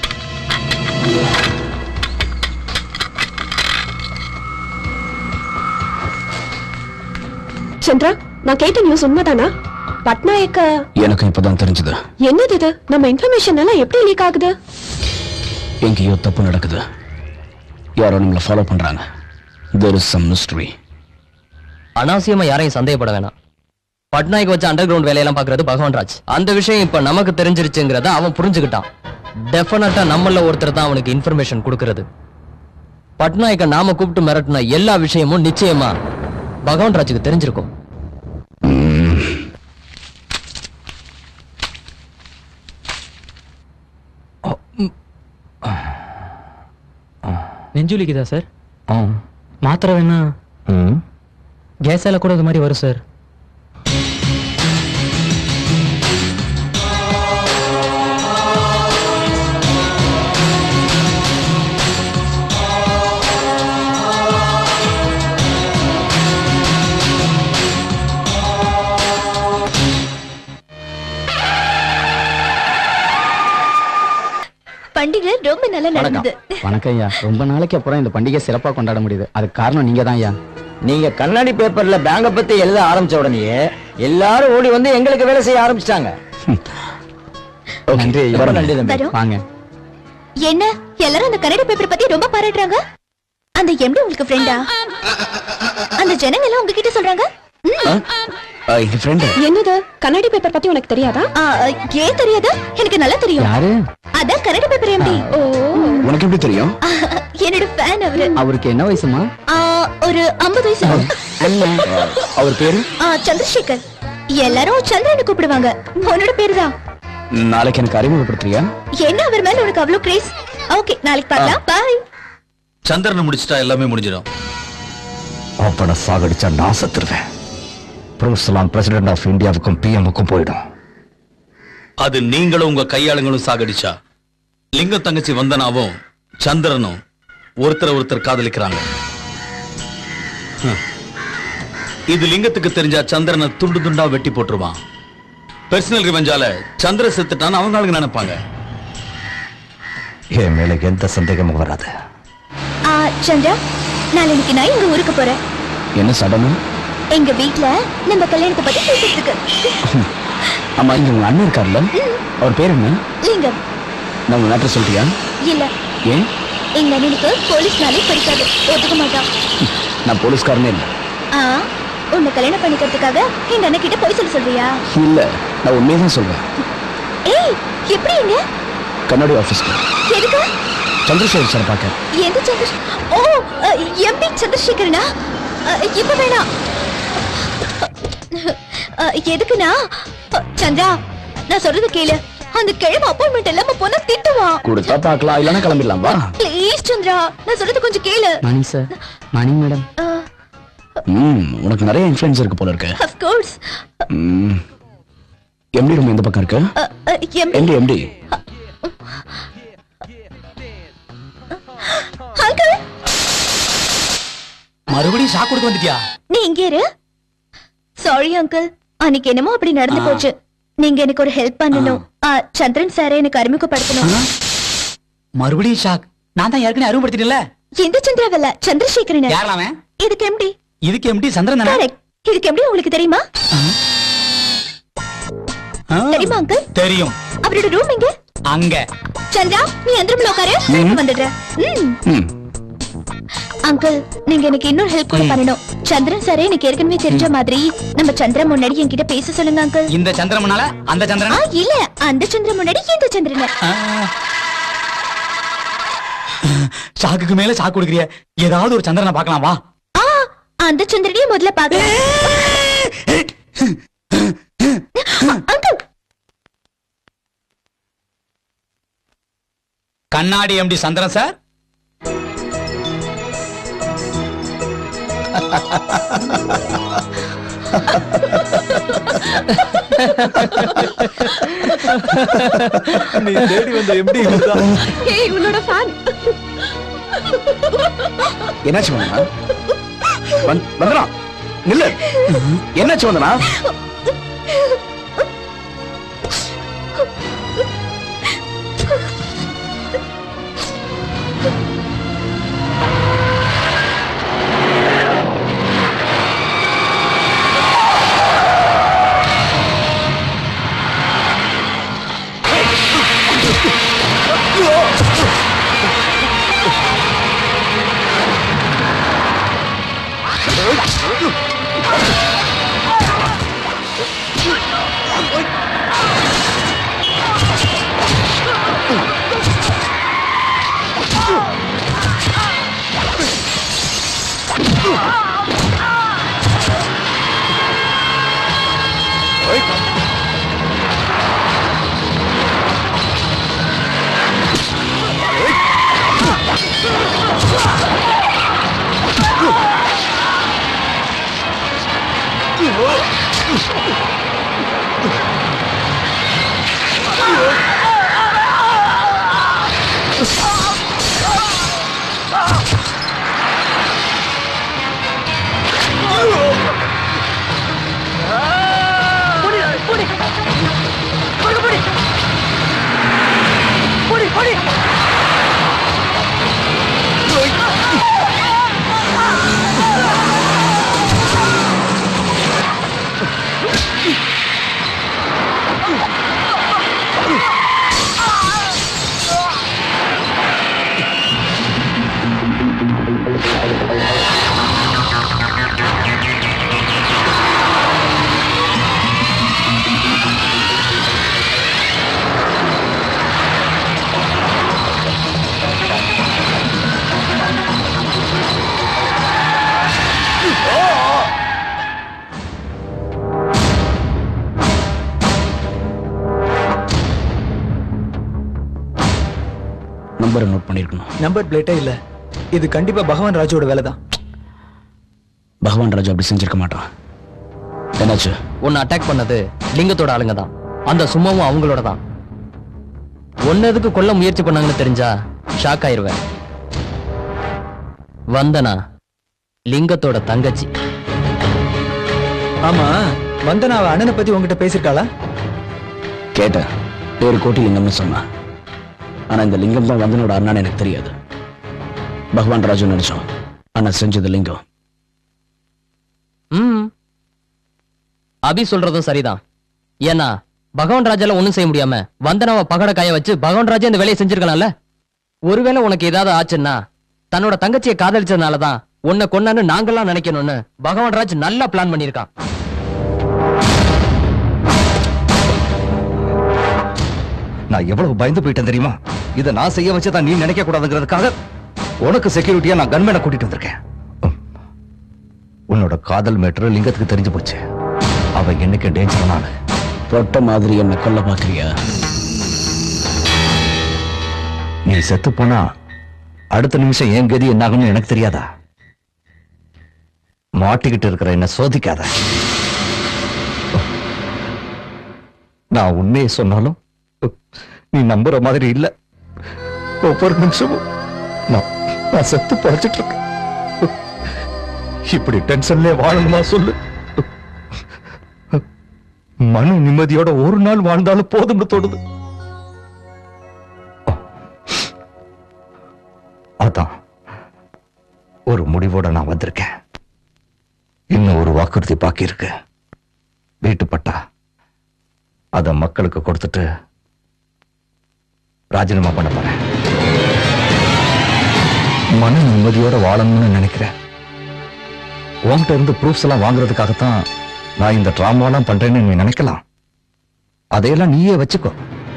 சந்திரா நான் கேட்ட நியூஸ் உண்மைதானா பட்நாயக்க எனக்கு இப்பதான் தெரிஞ்சது என்னது இது நம்ம இன்ஃபர்மேஷன் எல்லாம் எப்படி லீக் ஆகுது எங்கேயோ தப்பு நடக்குது யாரோ நம்மளை ஃபாலோ பண்றாங்க தெர் இஸ் சம் மிஸ்ட்ரி அனாவசியமா யாரையும் சந்தேகப்பட வேணாம் பட்நாயக் வச்ச அண்டர் கிரவுண்ட் வேலையெல்லாம் பாக்குறது பகவான் ராஜ் அந்த விஷயம் இப்ப நமக்கு தெரிஞ்சிருச்சுங்கிறத அவன் புரிஞ்சுக்கிட்டான் டெஃபினட்டா நம்மள ஒருத்தர் தான் அவனுக்கு இன்ஃபர்மேஷன் கொடுக்கறது பட்நாயக்க நாம கூப்பிட்டு மிரட்டின எல்லா விஷயமும் நிச்சயமா பகவான் ராஜுக்கு தெரிஞ்சிருக்கும் நெஞ்சுலிக்குதா சார் மாத்திரை வேணா கேஸால கூட இது மாதிரி வரும் சார் பண்டிகை ரொம்ப நல்லா நடந்தது வணக்கம் ஐயா ரொம்ப நாளைக்கு அப்புறம் இந்த பண்டிகை சிறப்பா கொண்டாட முடியுது அதுக்கு காரணம் நீங்க தான் ஐயா நீங்க கண்ணாடி பேப்பர்ல பேங்க பத்தி எழுத ஆரம்பிச்ச உடனேயே எல்லாரும் ஓடி வந்து எங்களுக்கு வேலை செய்ய ஆரம்பிச்சிட்டாங்க நன்றி ஐயா. ரொம்ப நன்றி தம்பி. வரோம். வாங்க என்ன எல்லாரும் அந்த கன்னட பேப்பர் பத்தி ரொம்ப பாராட்டுறாங்க அந்த எம்டி உங்களுக்கு ஃப்ரெண்டா அந்த ஜனங்க எல்லாம் உங்ககிட்ட சொல்றாங்க ம். இது ஃப்ரெண்டு என்னது கண்ணாடி பேப்பர் பத்தி உனக்கு தெரியாதா ஆ, ஏன் தெரியாது எனக்கு நல்லா தெரியும் யாரு அதான் கன்னட பேப்பர் எம்டி ஓ உனக்கு எப்படி தெரியும் என்னோட ஃபேன் அவரு அவருக்கு என்ன வயசுமா ஆ, ஒரு ஐம்பது வயசு இருக்கும். அவர் பேரு ஆ, சந்திரசேகர் எல்லாரும் சந்திரன் கூப்பிடுவாங்க உன்னோட பேரு தான் நாளைக்கு எனக்கு அறிமுகப்படுத்துறியா என்ன அவர் மேல உனக்கு அவ்வளவு கிரேஸ் ஓகே நாளைக்கு பார்க்கலாம் பாய் சந்திரனை முடிச்சிட்டா எல்லாமே முடிஞ்சிடும் அவனை சாகடிச்சா நான் செத்துருவேன் ப்ரூஸ்லாம் பிரசிடென்ட் ஆஃப் இந்தியாவுக்கும் பிஎம்முக்கும் போயிடும் அது நீங்களும் உங்க கையாளுங்களும் சாகடிச்சா லிங்க தங்கச்சி வந்தனாவும் சந்திரனும் ஒருத்தரை ஒருத்தர் காதலிக்கிறாங்க ஹம். இது லிங்கத்துக்கு தெரிஞ்சா சந்திரனை துண்டு துண்டா வெட்டி போட்டுருவான் பெர்சனல் ரிவெஞ்சால சந்திர செத்துட்டான்னு அவங்க ஆளுங்க நினைப்பாங்க என் மேல எந்த சந்தேகமும் வராது ஆ, சந்திரா நாளைக்கு நான் எங்க ஊருக்கு போறேன் என்ன சடனு எங்க வீட்ல நம்ம கல்யாணத்தை பத்தி பேசிட்டு இருக்கு ஆமா இங்க உங்க அண்ணன் இருக்கார்ல அவர் பேர் என்ன லிங்கம் நான் உங்க நாட்டை சொல்றியா இல்ல ஏன் எங்க அண்ணனுக்கு போலீஸ்னாலே பிடிக்காது ஒத்துக்க மாட்டான் நான் போலீஸ்காரனே இல்லை ஆ உன்னை கல்யாணம் பண்ணிக்கிறதுக்காக எங்க அண்ணன் கிட்ட போய் சொல்ல சொல்றியா இல்ல நான் உண்மையை தான் சொல்றேன் ஏய் எப்படி எங்க கண்ணாடி ஆபீஸ்க்கு எதுக்கு சந்திரசேகர் சார் பார்க்க எந்த சந்திர ஓ எம்பி சந்திரசேகரனா அ, இப்ப வேணாம் அ, எதுக்குன்னா அ, சந்திரா நான் சொல்றது கேளு அந்த கிழமை அப்பாயின்மெண்ட் இல்லாம போனா திட்டுவான் கொடுத்தா பார்க்கலாம் இல்லைன்னா கிளம்பிடலாம் வா ப்ளீஸ் சந்திரா நான் சொல்றது கொஞ்சம் கேளு மார்னிங் சார் மார்னிங் மேடம் ம் உனக்கு நிறைய இன்ஃப்ளூயன்ஸ் இருக்கு போல இருக்கு ஆஃப் கோர்ஸ் ம் எம்டி ரூம் எந்த பக்கம் இருக்கு எம்பி எம்டி எம்டி அங்கிள் மறுபடியும் ஷாக் கொடுக்க வந்துட்டியா நீ இங்க இரு சாரி அங்கிள் அன்னைக்கு என்னமோ அப்படி நடந்து ஆ. போச்சு நீங்க எனக்கு ஒரு ஹெல்ப் பண்ணணும் ஆ, சந்திரன் சாரை எனக்கு அறிமுகப்படுத்தணும் மறுபடியும் ஷாக் நான் தான் ஏற்கனவே அறிவுப்படுத்திட்டேன்ல இந்த சந்திராவல்ல சந்திரசேகரன் யாரெல்லாம் அவன்? இதுக்கு எப்படி இதுக்கு எம்டி சந்திரன் தானே Correct. இதுக்கு எப்படி உங்களுக்கு தெரியுமா ஆ, தெரியுமா அங்கிள் தெரியும் அவரோட ரூம் எங்க அங்க சந்திரா நீ அந்த ரூம்ல உட்காரு நான் இப்ப வந்துடுறேன் ம். அங்கிள் நீங்க எனக்கு இன்னொரு ஹெல்ப் கூட பண்ணணும் சந்திரன் சாரே எனக்கு ஏற்கனவே தெரிஞ்ச மாதிரி நம்ம சந்திரன் முன்னாடி என்கிட்ட பேச சொல்லுங்க அங்கிள் இந்த சந்திரமனால அந்த ஆ சந்திரன் இல்ல அந்த சந்திரன் முன்னாடி இந்த சந்திரன் சாக்குக்கு மேல சாக்கு கொடுக்குறிய ஏதாவது ஒரு சந்திரனை பார்க்கலாம் வா ஆ அந்த சந்திரனையும் முதல்ல பாக்கலாம் அங்கிள் கண்ணாடி எம்டி சந்திரன் சார் நீ தேடி வந்த எப்படி ஏய் உன்னோட ஃபேன் என்னாச்சு வந்தனா வந்- வந்தனா நில்லு என்னாச்சு வந்தனா நம்பரை நோட் பண்ணிருக்கணும் நம்பர் பிளேட்டே இல்ல இது கண்டிப்பா பகவான் ராஜோட வேலை தான் பகவான் ராஜா அப்படி செஞ்சிருக்க மாட்டான் என்னாச்சு உன்னை அட்டாக் பண்ணது லிங்கத்தோட ஆளுங்க தான் அந்த சும்மாவும் அவங்களோட தான் ஒன்னு எதுக்கு கொல்ல முயற்சி பண்ணாங்கன்னு தெரிஞ்சா ஷாக் ஆயிருவேன் வந்தனா லிங்கத்தோட தங்கச்சி ஆமா வந்தனா அவ அண்ணனை பத்தி உங்ககிட்ட பேசிருக்காளா கேட்டேன் பேரு கோட்டி லிங்கம்னு சொன்னான் ஆனா இந்த லிங்கம் தான் வந்தனோட அண்ணான்னு எனக்கு தெரியாது பகவான் ராஜு நினைச்சோம் ஆனா செஞ்சது லிங்கம் ம் அபி சொல்றதும் சரிதான் ஏன்னா பகவான் ராஜால ஒண்ணும் செய்ய முடியாம வந்தனாவை பகட காய வச்சு பகவான் ராஜா இந்த வேலையை செஞ்சிருக்கலாம்ல ஒருவேளை உனக்கு ஏதாவது ஆச்சுன்னா தன்னோட தங்கச்சியை காதலிச்சதுனாலதான் உன்னை கொன்னான்னு நாங்கெல்லாம் நினைக்கணும்னு பகவான் ராஜ் நல்லா பிளான் பண்ணிருக்கான் நான் எவ்வளவு பயந்து போயிட்டேன் தெரியுமா இதை நான் செய்ய வச்சதான் நீ நினைக்க கூடாதுங்கிறதுக்காக உனக்கு செக்யூரிட்டியா நான் கன்மேனை கூட்டிட்டு வந்திருக்கேன் உம். உன்னோட காதல் மேட்ரு லிங்கத்துக்கு தெரிஞ்சு போச்சு அவன் என்னைக்கு டேஞ்சர் நானு தொட்ட மாதிரி என்ன கொல்ல பாக்குறியா நீ செத்து போனா அடுத்த நிமிஷம் என் கதி என்னாகும்னு எனக்கு தெரியாதா மாட்டிக்கிட்டு இருக்கிற என்ன சோதிக்காத நான் உண்மையை சொன்னாலும் நீ நம்புற மாதிரி இல்ல ஒவ்வொரு நிமிஷமும் நான் நான் செத்து பழச்சிட்டு இருக்கேன் இப்படி டென்ஷன்ல வாழணுமா சொல்லு மன நிம்மதியோட ஒரு நாள் வாழ்ந்தாலும் போதும்னு தோணுது அதான் ஒரு முடிவோட நான் வந்திருக்கேன் இன்னும் ஒரு வாக்குறுதி பாக்கி இருக்கு வீட்டு பட்டா அத மக்களுக்கு கொடுத்துட்டு ராஜினாமா பண்ண போறேன் மன நிம்மதியோட வாழணும்னு நினைக்கிறேன் உன்கிட்ட இருந்து ப்ரூஃப்ஸ் எல்லாம் வாங்குறதுக்காகத்தான் நான் இந்த ட்ராமாலாம் பண்றேன்னு நீ நினைக்கலாம் அதையெல்லாம் நீயே வச்சுக்கோ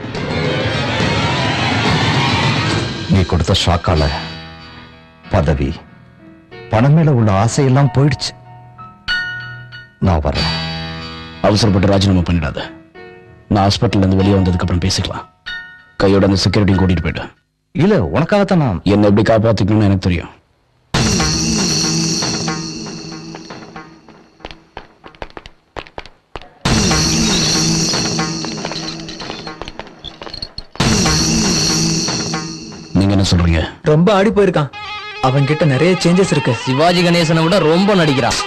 நீ கொடுத்த ஷாக்கால பதவி பணம் மேல உள்ள ஆசையெல்லாம் போயிடுச்சு நான் வரேன் அவசரப்பட்டு ராஜினாமா பண்ணிடாத நான் ஹாஸ்பிட்டல்ல இருந்து வெளியே வந்ததுக்கு அப்புறம் பேசிக்கலாம் கையோட அந்த செக்யூரிட்டியும் கூட்டிட்டு போயிட்டு இல்ல உனக்காகத்தான் நான் என்ன எப்படி காப்பாத்திக்கணும்னு எனக்கு தெரியும் நீங்க என்ன சொல்றீங்க ரொம்ப ஆடி போயிருக்கான் அவன் கிட்ட நிறைய சேஞ்சஸ் இருக்கு சிவாஜி கணேசனை விட ரொம்ப நடிக்கிறான்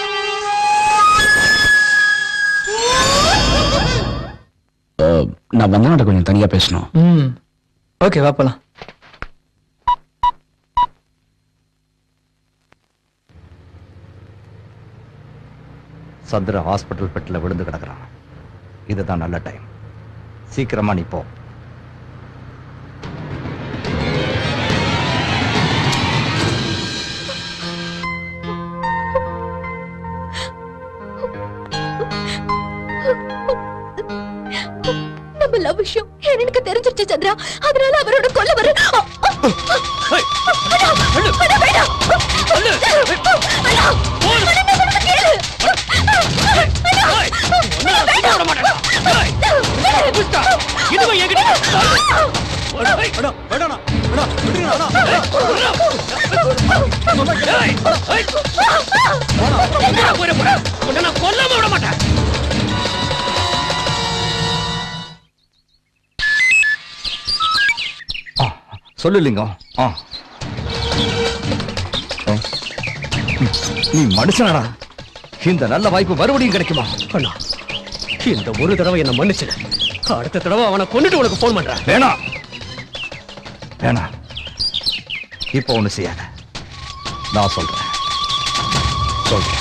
அஹ், நான் வந்தனாட்ட கொஞ்சம் தனியா பேசணும் ம் ஓகே வா போலாம் சந்திர ஹாஸ்பிட்டல் பெட்டில் விழுந்து கிடக்குறான் இதுதான் நல்ல டைம் சீக்கிரமா நீ போ நம்ம லவ் விஷயம் எனக்கு தெரிஞ்சிருச்சு சந்திரா அதனால அவரோட கொல்ல வர கொல்லாம விட மாட்டேன் சொல்லு லிங்கம் ஆ ஆ. ம், நீ மனுஷனடா இந்த நல்ல வாய்ப்பு மறுபடியும் கிடைக்குமா அண்ணா இந்த ஒரு தடவை என்ன மன்னிச்சிடு அடுத்த தடவை அவனை கொண்டுட்டு உனக்கு போன் பண்றேன் வேணாம் வேணாம் இப்போ ஒண்ணு செய்யாத நான் சொல்றேன் சொல்றேன்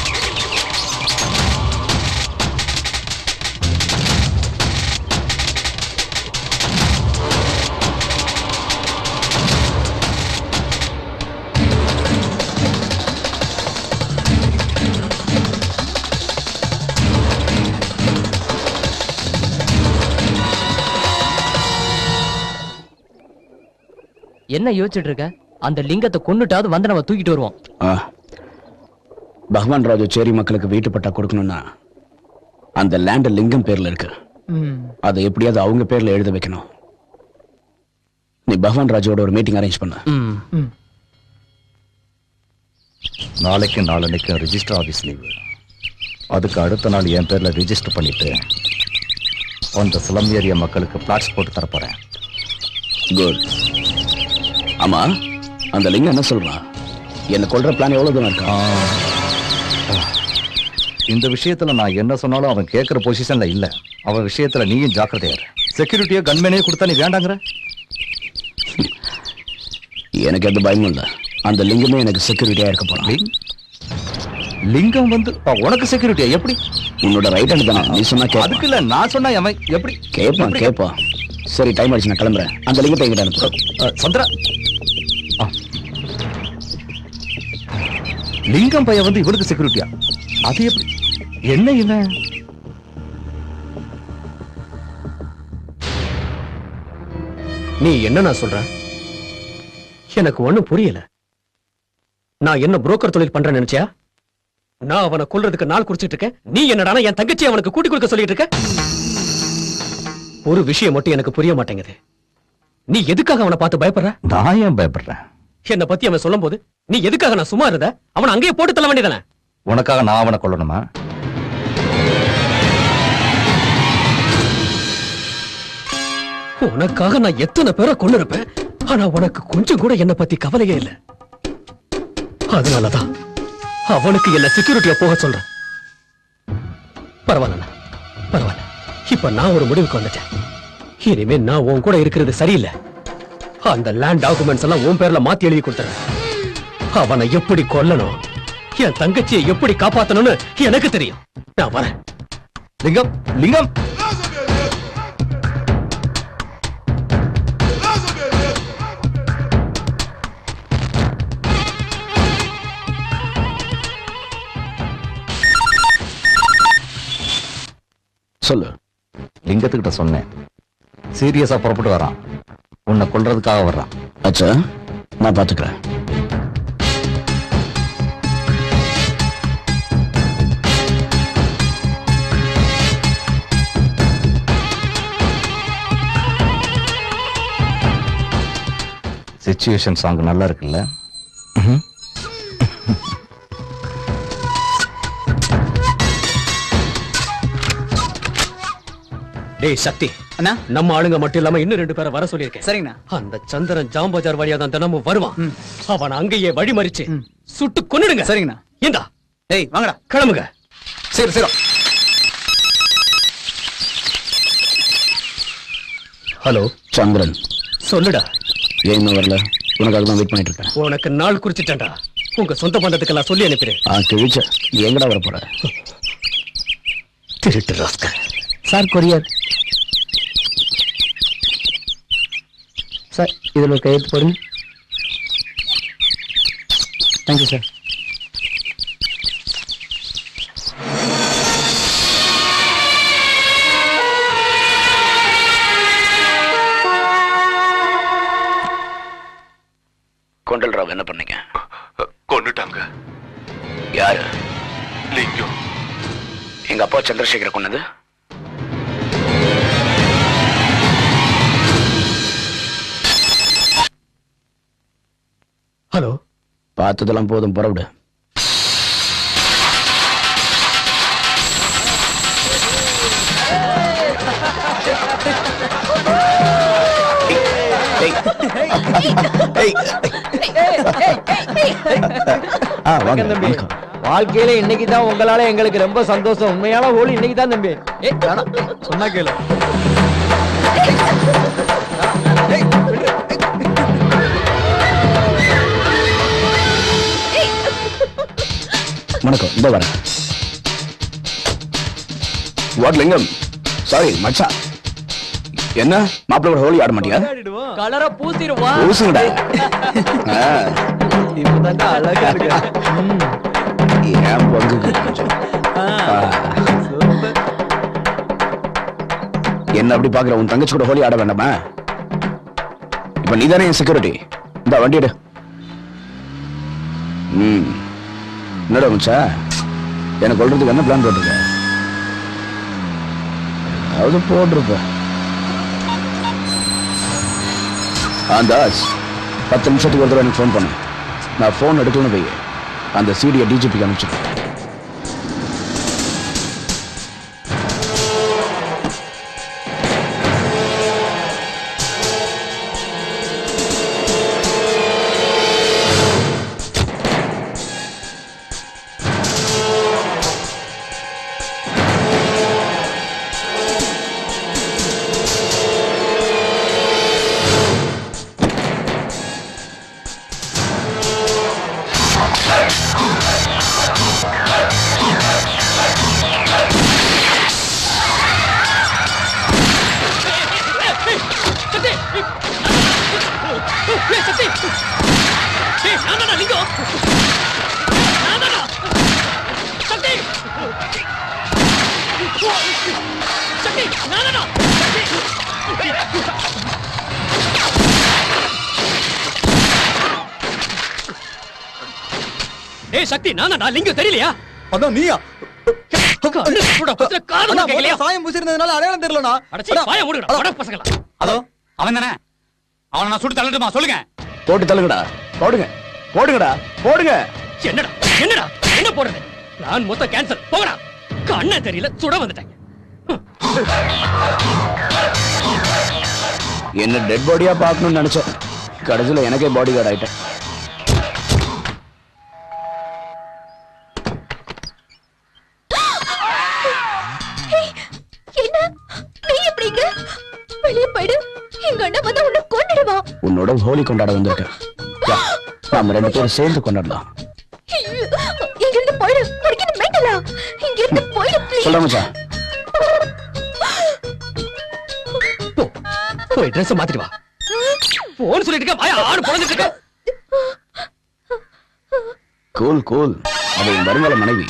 என்ன யோசிச்சுட்டு இருக்க அந்த லிங்கத்தை கொன்னுட்டாவது வந்து நம்ம தூக்கிட்டு வருவோம் ஆ. பகவான் ராஜு சேரி மக்களுக்கு வீட்டு பட்டா கொடுக்கணும்னா அந்த லேண்ட் லிங்கம் பேர்ல இருக்கு ம் அதை எப்படியாவது அவங்க பேர்ல எழுத வைக்கணும் நீ பகவான் ராஜோட ஒரு மீட்டிங் அரேஞ்ச் பண்ண ம் நாளைக்கு நாளன்னைக்கு ரிஜிஸ்டர் ஆபீஸ் லீவு அதுக்கு அடுத்த நாள் என் பேர்ல ரிஜிஸ்டர் பண்ணிட்டு அந்த ஸ்லம் ஏரியா மக்களுக்கு பிளாட்ஸ் போட்டு தரப்போறேன் குட் ஆமா அந்த லிங்கம் என்ன சொல்றான் என்ன கொல்ற பிளான் எவ்வளவு தூரம் இருக்கா இந்த விஷயத்துல நான் என்ன சொன்னாலும் அவன் கேட்கிற பொசிஷன்ல இல்ல அவன் விஷயத்துல நீயும் ஜாக்கிரதையா இரு செக்யூரிட்டியோ கன்மேனே கொடுத்தா நீ வேண்டாங்கிற எனக்கு எந்த பயமும் இல்ல அந்த லிங்கமே எனக்கு செக்யூரிட்டியா இருக்க போறான் லிங்கம் வந்து அ, உனக்கு செக்யூரிட்டியா எப்படி உன்னோட ரைட் ஹேண்ட் தானே நீ சொன்னா கேட்பான் அதுக்கு இல்ல நான் சொன்னா அவன் எப்படி கேட்பான் எப்படி? கேட்பான் சரி டைம் ஆயிடுச்சு நான் கிளம்புறேன் அந்த லிங்கத்தை எங்கிட்ட அனுப்பு அ, சந்திரா ஆ. லிங்கம் பையன் வந்து இவனுக்கு செக்யூரிட்டியா அது எப்படி என்ன இவன் நீ என்ன நான் சொல்ற எனக்கு ஒண்ணும் புரியல நான் என்ன புரோக்கர் தொழில் பண்றேன்னு நினைச்சியா நான் அவனை கொல்றதுக்கு நாள் குறிச்சிட்டு இருக்கேன் நீ என்னடானா என் தங்கச்சி அவனுக்கு கூட்டி கொடுக்க சொல்லிட்டு இருக்க ஒரு விஷயம் மட்டும் எனக்கு புரிய மாட்டேங்குது நீ எதுக்காக அவனை பார்த்து பயப்படுற நான் ஏன் பயப்படுறேன் என்ன பத்தி அவன் சொல்லும் போது நீ எதுக்காக நான் சும்மா இருந்த அவனை அங்கேயே போட்டு தள்ள வேண்டியதானே உனக்காக நான் அவனை கொல்லணுமா உனக்காக நான் எத்தனை பேரை கொண்டு இருப்பேன் ஆனா உனக்கு கொஞ்சம் கூட என்ன பத்தி கவலையே இல்ல அதனாலதான் அவனுக்கு என்ன செக்யூரிட்டியா போக சொல்றேன் பரவாயில்ல பரவாயில்ல இப்ப நான் ஒரு முடிவுக்கு வந்துட்டேன் இனிமே நான் உன் கூட இருக்கிறது சரியில்லை அந்த லேண்ட் டாக்குமெண்ட்ஸ் எல்லாம் உன் பேர்ல மாத்தி எழுதி கொடுத்துறேன் அவனை எப்படி கொல்லணும் என் தங்கச்சியை எப்படி காப்பாத்தணும்னு எனக்கு தெரியும் நான் வரேன் லிங்கம் லிங்கம் சொல்லு லிங்கத்துக்கிட்ட சொன்னேன் சீரியஸா புறப்பட்டு வரான் உன்னை கொல்றதுக்காக வர்றான் அச்சா நான் பாத்துக்கிறேன் சிச்சுவேஷன் சாங் நல்லா இருக்குல்ல டேய் சக்தி அண்ணா நம்ம ஆளுங்க மட்டும் இல்லாம இன்னும் ரெண்டு பேரை வர சொல்லியிருக்கேன் சரிங்கண்ணா அந்த சந்திரன் ஜாம்பஜார் வழியா தான் தினமும் வருவான் அவன் அங்கேயே வழிமறிச்சு சுட்டு கொன்னுடுங்க சரிங்கண்ணா ஏண்டா டேய் வாங்கடா கிளம்புங்க சரி சரி ஹலோ சந்திரன் சொல்லுடா ஏன் இன்னும் வரல உனக்காக தான் வெயிட் பண்ணிட்டு இருக்கேன் உனக்கு நாள் குறிச்சிட்டேன்டா உங்க சொந்த பந்தத்துக்கெல்லாம் சொல்லி அனுப்பிடு ஆ கிழிச்ச நீ எங்கடா வர போற திருட்டு ராஸ்கர் சார் கொரியர் சார் இதில் ஒரு கையெழுத்து போடுங்க தேங்க்யூ சார் கொண்டல் ராவ் என்ன பண்ணீங்க கொண்டுட்டாங்க யாரு லிங்கம் எங்க அப்பா சந்திரசேகர கொன்னது ஹலோ பார்த்ததெல்லாம் போதும் புறவிடு ஆ வாங்க தம்பி வணக்கம். வாழ்க்கையில இன்னைக்கு தான் உங்களால எங்களுக்கு ரொம்ப சந்தோஷம் உண்மையான ஹோலி இன்னைக்கு தான் தம்பி ஏய் வேணாம் சொன்னா கேளு வணக்கம் இந்த வரேன் வாட் லிங்கம் சாரி மச்சா என்ன மாப்பிள்ளை ஹோலி ஆட மாட்டியா கலரை பூசிடுவா ஊசுங்கடா ஆ, இப்பதான்டா அழகா இருக்கு ஏன் பங்குக்கு கொஞ்சம். ஆ. என்ன அப்படி பாக்குற உன் தங்கச்சி கூட ஹோலி ஆட வேண்டாமா இப்ப நீதானே என் செக்யூரிட்டி இந்த வண்டி எடு ம் என்னடா மச்சா எனக்கு கொள்றதுக்கு என்ன பிளான் போட்டிருக்க அது போட்டிருப்ப ஆந்தாஸ் பத்து நிமிஷத்துக்கு ஒரு தடவை எனக்கு ஃபோன் பண்ணு நான் ஃபோன் எடுக்கலன்னு வை அந்த சிடியை டிஜிபிக்கு அனுப்பிச்சிடு டேய் சக்தி நானா லிங்கம் தெரியலையா அதான் நீயா கண்ணு கூட குத்துற காது அண்ணா, கேக்கலையா முதல்ல சாயம் பூசிருந்ததுனால அடையாளம் தெரியலண்ணா அடச்சி வாய மூடுடா வட பசங்களா அதோ அவன் தானே அவனை நான் சுட்டு தள்ளட்டுமா சொல்லுங்க போட்டு தள்ளுங்கடா போடுங்க போடுங்கடா போடுங்க என்னடா என்னடா என்ன போடுறது நான் மொத்த கேன்சல் போங்கடா கண்ணே தெரியல சுட வந்துட்டாங்க என்ன டெட் பாடியா பார்க்கணும்னு நினைச்சேன் கடைசியில் எனக்கே பாடி கார்டு ஆயிட்டேன் என்ன நீ எப்படிங்க வெளியே போயிடு எங்க அண்ணன் வந்து உன்னை கொன்னுடுவான் உன்னோட ஹோலி கொண்டாட வந்திருக்கேன் வா, நாம ரெண்டு பேரும் சேர்ந்து கொண்டாடலாம் இங்க இருந்து போயிடு உனக்கு என்ன மெண்டலா இங்க இருந்து போயிடு ப்ளீஸ் சொல்ல மச்சான் போய் ட்ரெஸ் மாத்திட்டு வா போன் சொல்லிட்டு இருக்க வாயா ஆடு பொழந்துட்டு இருக்க கூல் கூல் அது என் வருங்கால மனைவி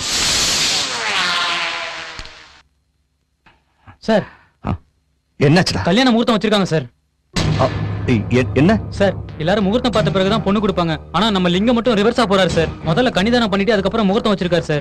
சார் என்னாச்சுடா கல்யாண முகூர்த்தம் வச்சிருக்காங்க சார் என்ன சார் எல்லாரும் முகூர்த்தம் பார்த்த பிறகுதான் பொண்ணு கொடுப்பாங்க ஆனா நம்ம லிங்கம் மட்டும் ரிவர்ஸா போறாரு சார் முதல்ல கன்னிதானம் பண்ணிட்டு அதுக்கப்புறம் முகூர்த்தம் வச்சிருக்காரு சார்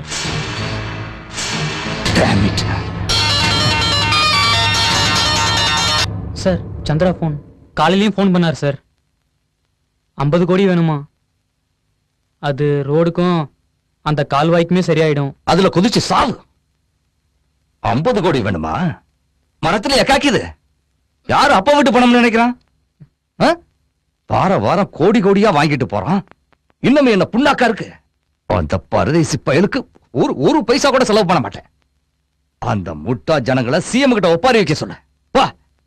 சார் சந்திரா ஃபோன் காலையிலயும் ஃபோன் பண்ணார் சார் ஐம்பது கோடி வேணுமா அது ரோடுக்கும் அந்த கால்வாய்க்குமே சரியாயிடும் அதுல குதிச்சு சாவு ஐம்பது கோடி வேணுமா மரத்துல எக்காக்கிது யாரு அப்பா விட்டு பணம்னு நினைக்கிறான் ஆ? வார வாரம் கோடி கோடியா வாங்கிட்டு போறான் இன்னும் என்ன புண்ணாக்கா இருக்கு அந்த பரதேசி பயலுக்கு ஒரு ஒரு பைசா கூட செலவு பண்ண மாட்டேன் அந்த முட்டா ஜனங்களை சிஎம் கிட்ட ஒப்பாரி வைக்க சொல்ல வா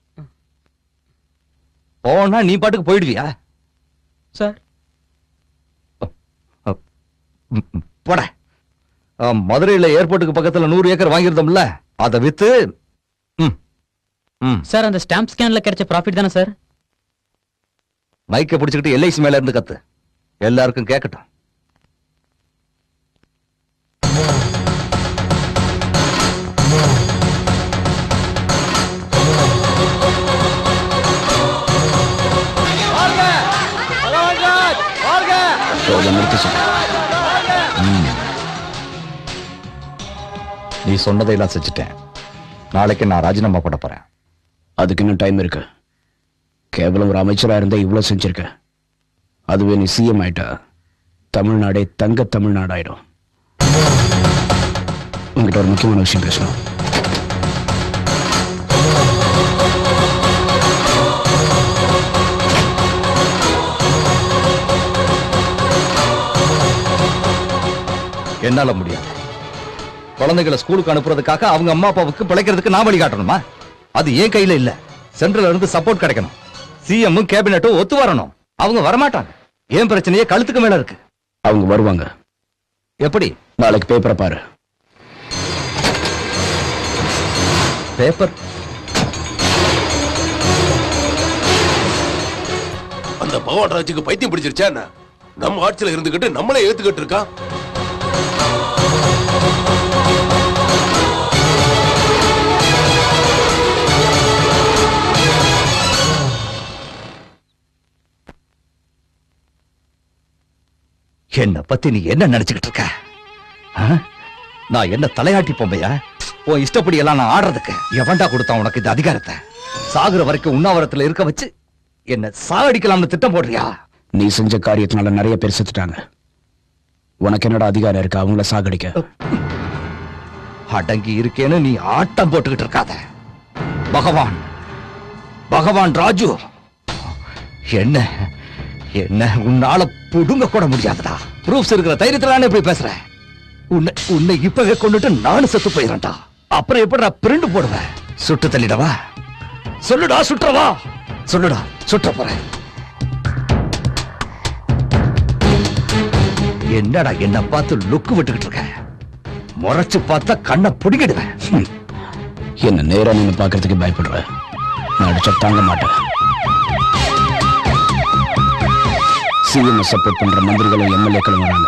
போனா நீ பாட்டுக்கு போயிடுவியா சார் போட ஆ, மதுரையில ஏர்போர்ட்டுக்கு பக்கத்துல நூறு ஏக்கர் வாங்கியிருந்தோம்ல அதை வித்து ம், ம். சார் அந்த ஸ்டாம்ப் ஸ்கேன்ல கிடைச்ச ப்ராஃபிட் தானே சார் மைக்கை பிடிச்சுக்கிட்டு எல்ஐசி மேல இருந்து கத்து எல்லாருக்கும் கேட்கட்டும் வாழ்க பகவான்ராஜ் வாழ்க போதும், நிறுத்தி சொல்லு. ம். நீ சொன்னதையெல்லாம் செஞ்சுட்டேன் நாளைக்கு நான் ராஜினாமா போட போறேன் அதுக்கு இன்னும் டைம் இருக்கு கேவலம் ஒரு அமைச்சரா இருந்தா இவ்வளவு செஞ்சிருக்க அதுவே நீ சிஎம் ஆயிட்டா தமிழ்நாடே தங்க தமிழ்நாடாயிடும் உங்ககிட்ட ஒரு முக்கியமான விஷயம் பேசணும் என்னால முடியாது குழந்தைகளை ஸ்கூலுக்கு அனுப்புறதுக்காக அவங்க அம்மா அப்பாவுக்கு பிழைக்கிறதுக்கு நான் வழிகாட்டணுமா அது ஏன் கையில இல்ல சென்ட்ரல்ல இருந்து சப்போர்ட் கிடைக்கணும் சிஎம் கேபினட்டும் ஒத்து வரணும் அவங்க வரமாட்டாங்க ஏன் பிரச்சனையே கழுத்துக்கு மேல இருக்கு அவங்க வருவாங்க எப்படி நாளைக்கு பேப்பரை பாரு பேப்பர் அந்த பகவான் ராஜுக்கு பைத்தியம் பிடிச்சிருச்சா என்ன நம்ம ஆட்சியில இருந்துகிட்டு நம்மளே ஏத்துக்கிட்டு இருக்கான் என்ன பத்தி நீ என்ன நினைச்சுக்கிட்டு இருக்க ஆ? நான் என்ன தலையாட்டி பொம்மையா உன் இஷ்டப்படி எல்லாம் நான் ஆடுறதுக்கு எவன்டா கொடுத்தான் உனக்கு இந்த அதிகாரத்தை சாகுற வரைக்கும் உண்ணாவிரத்துல இருக்க வச்சு என்ன சாகடிக்கலாம்னு திட்டம் போடுறியா நீ செஞ்ச காரியத்தினால நிறைய பேர் செத்துட்டாங்க உனக்கு என்னடா அதிகாரம் இருக்கு அவங்கள சாகடிக்க அடங்கி இருக்கேன்னு நீ ஆட்டம் போட்டுக்கிட்டு இருக்காத பகவான் பகவான் ராஜு என்ன என்ன உன்னால புடுங்க கூட முடியாதுடா ப்ரூஃப்ஸ் இருக்கிற தைரியத்துல இப்படி பேசுற உன்னை உன்னை இப்பவே கொண்டுட்டு நானும் செத்து போயிடறேன்டா அப்புறம் எப்படிடா பிரிண்டு போடுவேன் சுட்டு தள்ளிடவா சொல்லுடா சுற்றவா சொல்லுடா சுற்ற போறேன் என்னடா என்ன பார்த்து லுக்கு விட்டுக்கிட்டு இருக்க முறைச்சு பார்த்தா கண்ணை பிடிக்கிடுவேன் என்ன நேரா நின்னு பார்க்கறதுக்கு பயப்படுற நான் அடிச்சா தாங்க மாட்டேன் சிஎம் சப்போர்ட் பண்ற மந்திரிகளும் எம்எல்ஏக்களும் வராங்க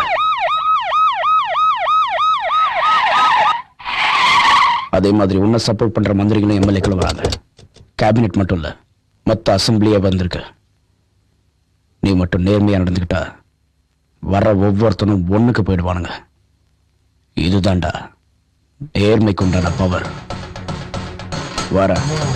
அதே மாதிரி உன்னை சப்போர்ட் பண்ற மந்திரிகளும் எம்எல்ஏக்களும் வராங்க கேபினெட் மட்டும் இல்ல மொத்த அசம்பிளியே வந்திருக்கு நீ மட்டும் நேர்மையா நடந்துக்கிட்டா வர ஒவ்வொருத்தனும் ஒண்ணுக்கு போயிடுவானுங்க இதுதான்டா நேர்மைக்கு உண்டான பவர் வர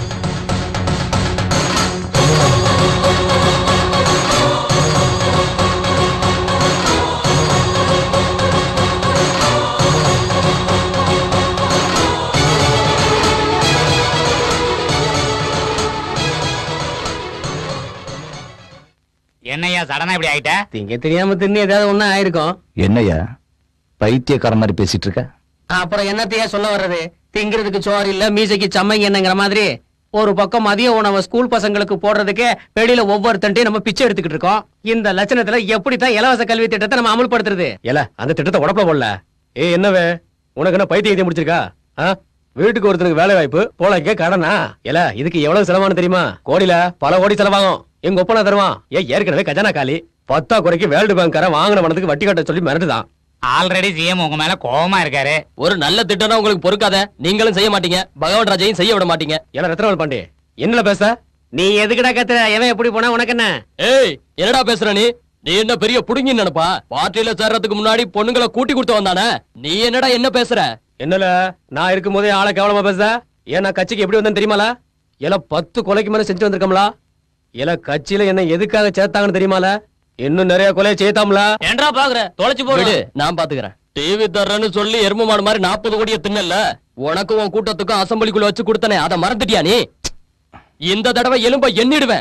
என்னையா சடனா இப்படி ஆயிட்ட திங்க தெரியாம தின்னு ஏதாவது ஒண்ணு ஆயிருக்கும் என்னய்யா பைத்தியக்கார மாதிரி பேசிட்டு இருக்க அப்புறம் என்னத்தையா சொல்ல வர்றது திங்கிறதுக்கு சோறு இல்ல மீசைக்கு சம்மங்க என்னங்கிற மாதிரி ஒரு பக்கம் மதிய உணவை ஸ்கூல் பசங்களுக்கு போடுறதுக்கே வெளியில ஒவ்வொருத்தன்ட்டையும் நம்ம பிச்சை எடுத்துக்கிட்டு இருக்கோம் இந்த லட்சணத்துல எப்படித்தான் இலவச கல்வி திட்டத்தை நம்ம அமல்படுத்துறது ஏல அந்த திட்டத்தை உடப்புல போடல ஏய் என்னவே உனக்கு என்ன பைத்தியம் எழுதி முடிச்சிருக்கா ஆ? வீட்டுக்கு ஒருத்தனுக்கு வேலை வாய்ப்பு போலக்கே கடனா ஏல இதுக்கு எவ்வளவு செலவானு தெரியுமா கோடியில பல கோடி செலவாகும் எங்க ஒப்பனா தருவான் ஏன் ஏற்கனவே கஜானா காலி பத்தா குறைக்கு வேர்ல்டு பேங்க்கார வாங்கின பணத்துக்கு வட்டி கட்ட சொல்லி மிரட்டுதான் ஆல்ரெடி சிஎம் உங்க மேல கோவமா இருக்காரு ஒரு நல்ல திட்டம்னா உங்களுக்கு பொறுக்காத நீங்களும் செய்ய மாட்டீங்க பகவான் ராஜையும் செய்ய விட மாட்டீங்க ஏல ரத்னவேல் பாண்டி என்னல பேச நீ எதுக்குடா கத்துற எவன் எப்படி போனா உனக்கு என்ன ஏய் என்னடா பேசுற நீ நீ என்ன பெரிய புடுங்கி நினைப்பா பார்ட்டியில சேர்றதுக்கு முன்னாடி பொண்ணுங்களை கூட்டி கொடுத்து வந்தானே நீ என்னடா என்ன பேசுற என்னல நான் இருக்கும் போதே ஆளை கேவலமா பேச ஏன் நான் கட்சிக்கு எப்படி வந்தேன்னு தெரியுமால ஏல பத்து கொலைக்கு மேல செஞ்சு வந்திருக்கோம்ல ஏல கட்சியில என்ன எதுக்காக சேர்த்தாங்கன்னு தெரியுமால இன்னும் நிறைய கொலையை சேர்த்தாம்ல ஏன்டா பாக்குற தொலைச்சு போடு நான் பாத்துக்கிறேன் டிவி தர்றேன்னு சொல்லி எரும மாடு மாதிரி நாற்பது கோடிய தின்னல உனக்கும் உன் கூட்டத்துக்கும் அசம்பிளிக்குள்ள வச்சு கொடுத்தனே அதை மறந்துட்டியா நீ இந்த தடவை எலும்ப எண்ணிடுவேன்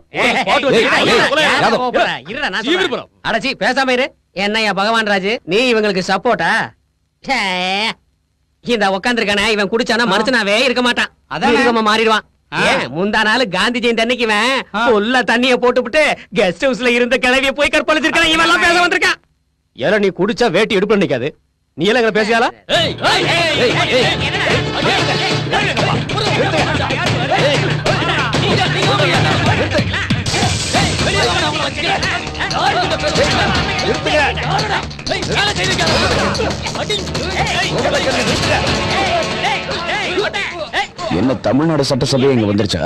அடச்சி பேசாம இரு என்னய்யா பகவான் ராஜ் நீ இவங்களுக்கு சப்போர்ட்டா ச்சே. இந்த உக்காந்துருக்கானே இவன் குடிச்சானா மனுஷனாவே இருக்க மாட்டான் அதானே. மிருகமா மாறிடுவான் ஏன் முந்தா நாள் காந்தி ஜெயந்தி அன்னைக்கு இவன் உள்ள தண்ணிய போட்டுவிட்டு கெஸ்ட் ஹவுஸ்ல இருந்த கிளவிய போய் கற்பழிச்சிருக்கான் இவன் எல்லாம் பேச வந்திருக்கான் ஏல நீ குடிச்சா வேட்டி எடுப்பு நிக்காது நீ எல்லாம் எங்களை பேசியாலா என்ன தமிழ்நாடு சட்டசபை இங்க வந்துருச்சா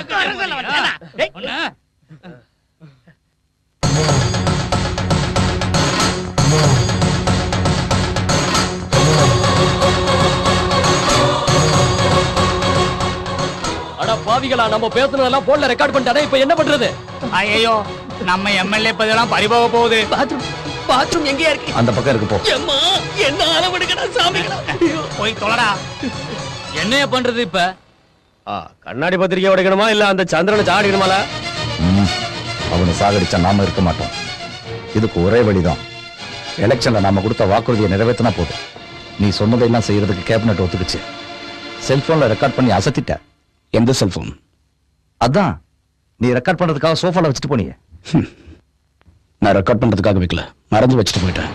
அட பாவிகளா நம்ம பேசுனதெல்லாம் போன்ல ரெக்கார்ட் பண்ணிட்டானே இப்ப என்ன பண்றது ஐயோ நம்ம எம்எல்ஏ பதவியெல்லாம் பறிபோக போகுது பாத்ரூம் எங்கேயா இருக்கு அந்த பக்கம் இருக்கு போ எம்மா என்ன அளவெடுக்கடா சாமிகளா போய் தொலைடா என்னைய பண்றது இப்ப ஆ, கண்ணாடி பத்திரிக்கை உடைக்கணுமா இல்ல அந்த சந்திரனை சாடிக்கணுமால ம், அவனை சாகடிச்சா நாம இருக்க மாட்டோம் இதுக்கு ஒரே வழிதான் எலெக்ஷன்ல நாம கொடுத்த வாக்குறுதியை நிறைவேற்றினா போதும் நீ சொன்னதையெல்லாம் செய்யறதுக்கு கேபினட் ஒத்துக்குச்சு செல்போன்ல ரெக்கார்ட் பண்ணி அசத்திட்ட எந்த செல்போன் அதான் நீ ரெக்கார்ட் பண்றதுக்காக சோஃபால வச்சுட்டு போனியே நான் ரெக்கார்ட் பண்றதுக்காக வைக்கல மறந்து வச்சுட்டு போயிட்டேன்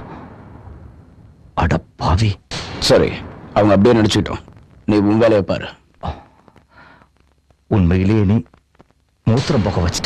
அட பாவி சரி அவங்க அப்படியே நினைச்சுக்கிட்டோம் நீ உன் வேலையை பாரு உண்மையிலேயே நீ மூத்திரம் போக வச்சிட்ட